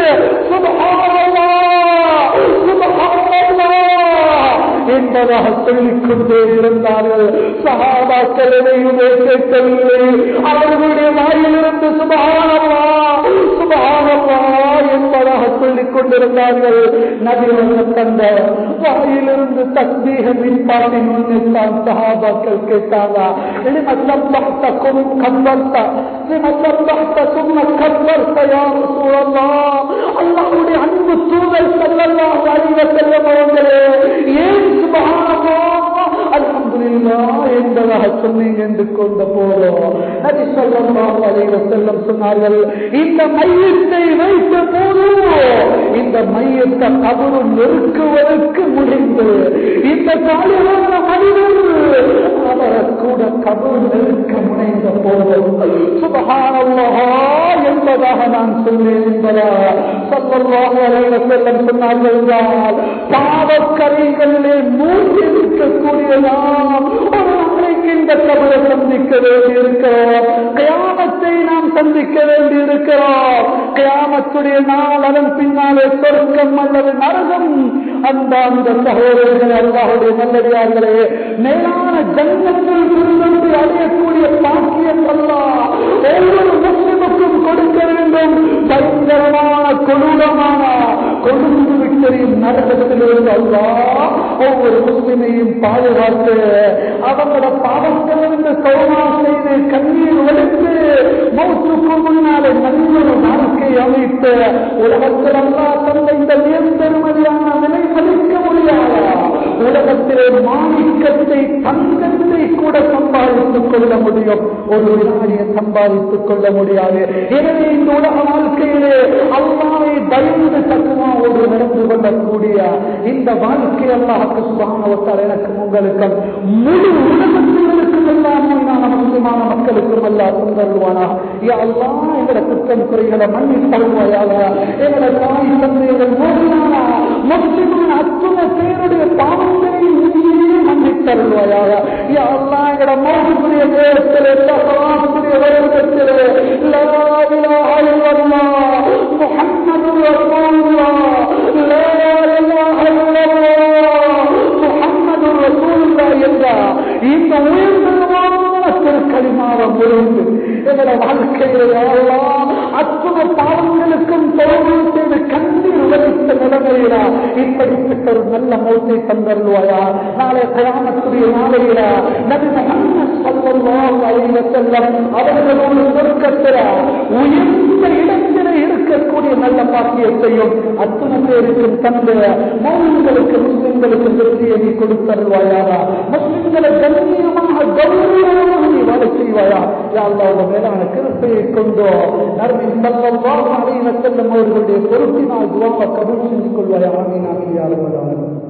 சுபஹானல்லாஹ் சுபஹானல்லாஹ் என்பதாக சொல்லிக் கொண்டே இருந்தார்கள் சகாபாக்கள் எதையுமே கேட்கவில்லை அவர்களுடைய வாயிலிருந்து சுபகானவா சுபகானவா என்பதாக சொல்லிக் கொண்டிருந்தார்கள் நபி தந்த வாயிலிருந்து தஸ்மீக மின்பாட்டின் முன்னித்தான் சகாபாக்கள் கேட்டாரா لمن لبحتكم كبرت لمن لبحت ثم كبرت يا رسول الله அல்லாஹ்வுடைய அன்பு தூதர் ஸல்லல்லாஹு அலைஹி வஸல்லம் அவர்களே ஏன் சுபஹானல்லாஹ் அல்ஹம்துலில்லாஹ் என்பதாக சொன்னீங்க என்று கொண்ட போதும் நபி ஸல்லல்லாஹு அலைஹி வஸல்லம் சொன்னார்கள் இந்த மையத்தை வைத்த போது இந்த மையத்தை கபரு நெருக்குவதற்கு முடிந்து இந்த காலிலான மனிதர் அவரை கூட கபரு நெருக்க முனைந்த போதும் சுபஹானல்லாஹ் என்பதாக நான் சொன்னேன் என்பதா ஸல்லல்லாஹு அலைஹி வஸல்லம் சொன்னார்கள் என்றால் பாவக்கரைகளிலே மூழ்கி இருக்கக்கூடிய நாம் ஒரு நாளைக்கு இந்த கபரை சந்திக்க வேண்டி இருக்கிறோம் கயாமத்தை நாம் சந்திக்க வேண்டி இருக்கிறோம் கயாமத்துடைய நாள் அதன் பின்னாலே சொர்க்கம் அல்லது நரகம் அந்த அந்த சகோதரர்கள் அல்லாஹுடைய நல்லடியார்களே மேலான ஜன்னத்தில் இருந்து அடையக்கூடிய பாக்கியம் அல்லா ஒவ்வொரு முஸ்லிமுக்கும் கொடுக்க வேண்டும் பயங்கரமான கொடூரமான கொழுந்து விட்ட தெரியும் நரகத்திலிருந்து அல்லா ஒவ்வொரு முஸ்லிமையும் பாதுகாத்து அவங்களோட பாவங்களிலிருந்து கருணா செய்து கண்ணீர் வலித்து மௌத்துக்கு முன்னாலே நல்லொரு வாழ்க்கை அமைத்து உலகத்தில் அல்லா தந்த இந்த உயர்ந்தெருமதியான விலை மதிக்க முடியாதா உலகத்திலே மாணிக்கத்தை தங்கத்தை கூட சம்பாதித்துக் கொள்ள முடியும் ஒரு வினாடியை சம்பாதித்துக் கொள்ள முடியாது எனவே இந்த உலக வாழ்க்கையிலே அல்லாவை பயந்து தக்குமாவோடு நடந்து கொள்ளக்கூடிய இந்த வாழ்க்கை அல்லாஹுக்கு சுபானவத்தால் எனக்கும் உங்களுக்கும் முழு உலகத்தினருக்கும் எல்லாம் நான் முஸ்லிமான மக்களுக்கும் அல்லா தந்தருவானா யா அல்லா எங்களை குற்றம் குறைகளை மன்னி தருவாயாக எங்களை தாய் தந்தைகள் மோதினானா முஸ்லிமான அத்துணை பேருடைய பாவங்களை நீயே மன்னித்தருள்வாயாக யா அல்லா எங்களை மோகக்கூடிய நேரத்தில் எல்லா சலாமுடைய வருடத்தில் லா இலாஹ இல்லல்லாஹ் முஹம்மது ரசூலுல்லாஹ் லா இலாஹ இல்லல்லாஹ் முஹம்மது ரசூலுல்லாஹ் என்ற இந்த உயர்ந்தமான திருக்கலிமாவை முறிந்து எங்களோட வாழ்க்கையில் யாரெல்லாம் அத்துணை பாவங்களுக்கும் தோல்வி செய்து கண்ணீர் உதவித்த நிலைமையில இப்படிப்பட்ட ஒரு நல்ல மௌத்தை தந்தருவாயா நாளை கயாமத்துடைய நாளையில நபி முகமது ஸல்லல்லாஹு அலைஹி வஸல்லம் அவர்களோடு சொர்க்கத்தில் உயர்ந்த இடத்தில் இருக்கக்கூடிய நல்ல பாக்கியத்தையும் அத்தனை பேருக்கும் தந்த மௌனங்களுக்கு முஸ்லிம்களுக்கு திருப்தியை நீ கொடுத்தருவாயாக முஸ்லிம்களை கண்ணியமாக கௌரவமாக நீ வாழ செய்வாயா யாழ்லாவோட மேலான கிருப்பையை கொண்டோ நர்மி சல்லல்லாஹு அலைஹி வஸல்லம் அவர்களுடைய பொறுப்பினால் துவாவை கபூல் செஞ்சு கொள்வாயா ஆமீன் ஆமீன் யா ரப்பல் ஆலமீன்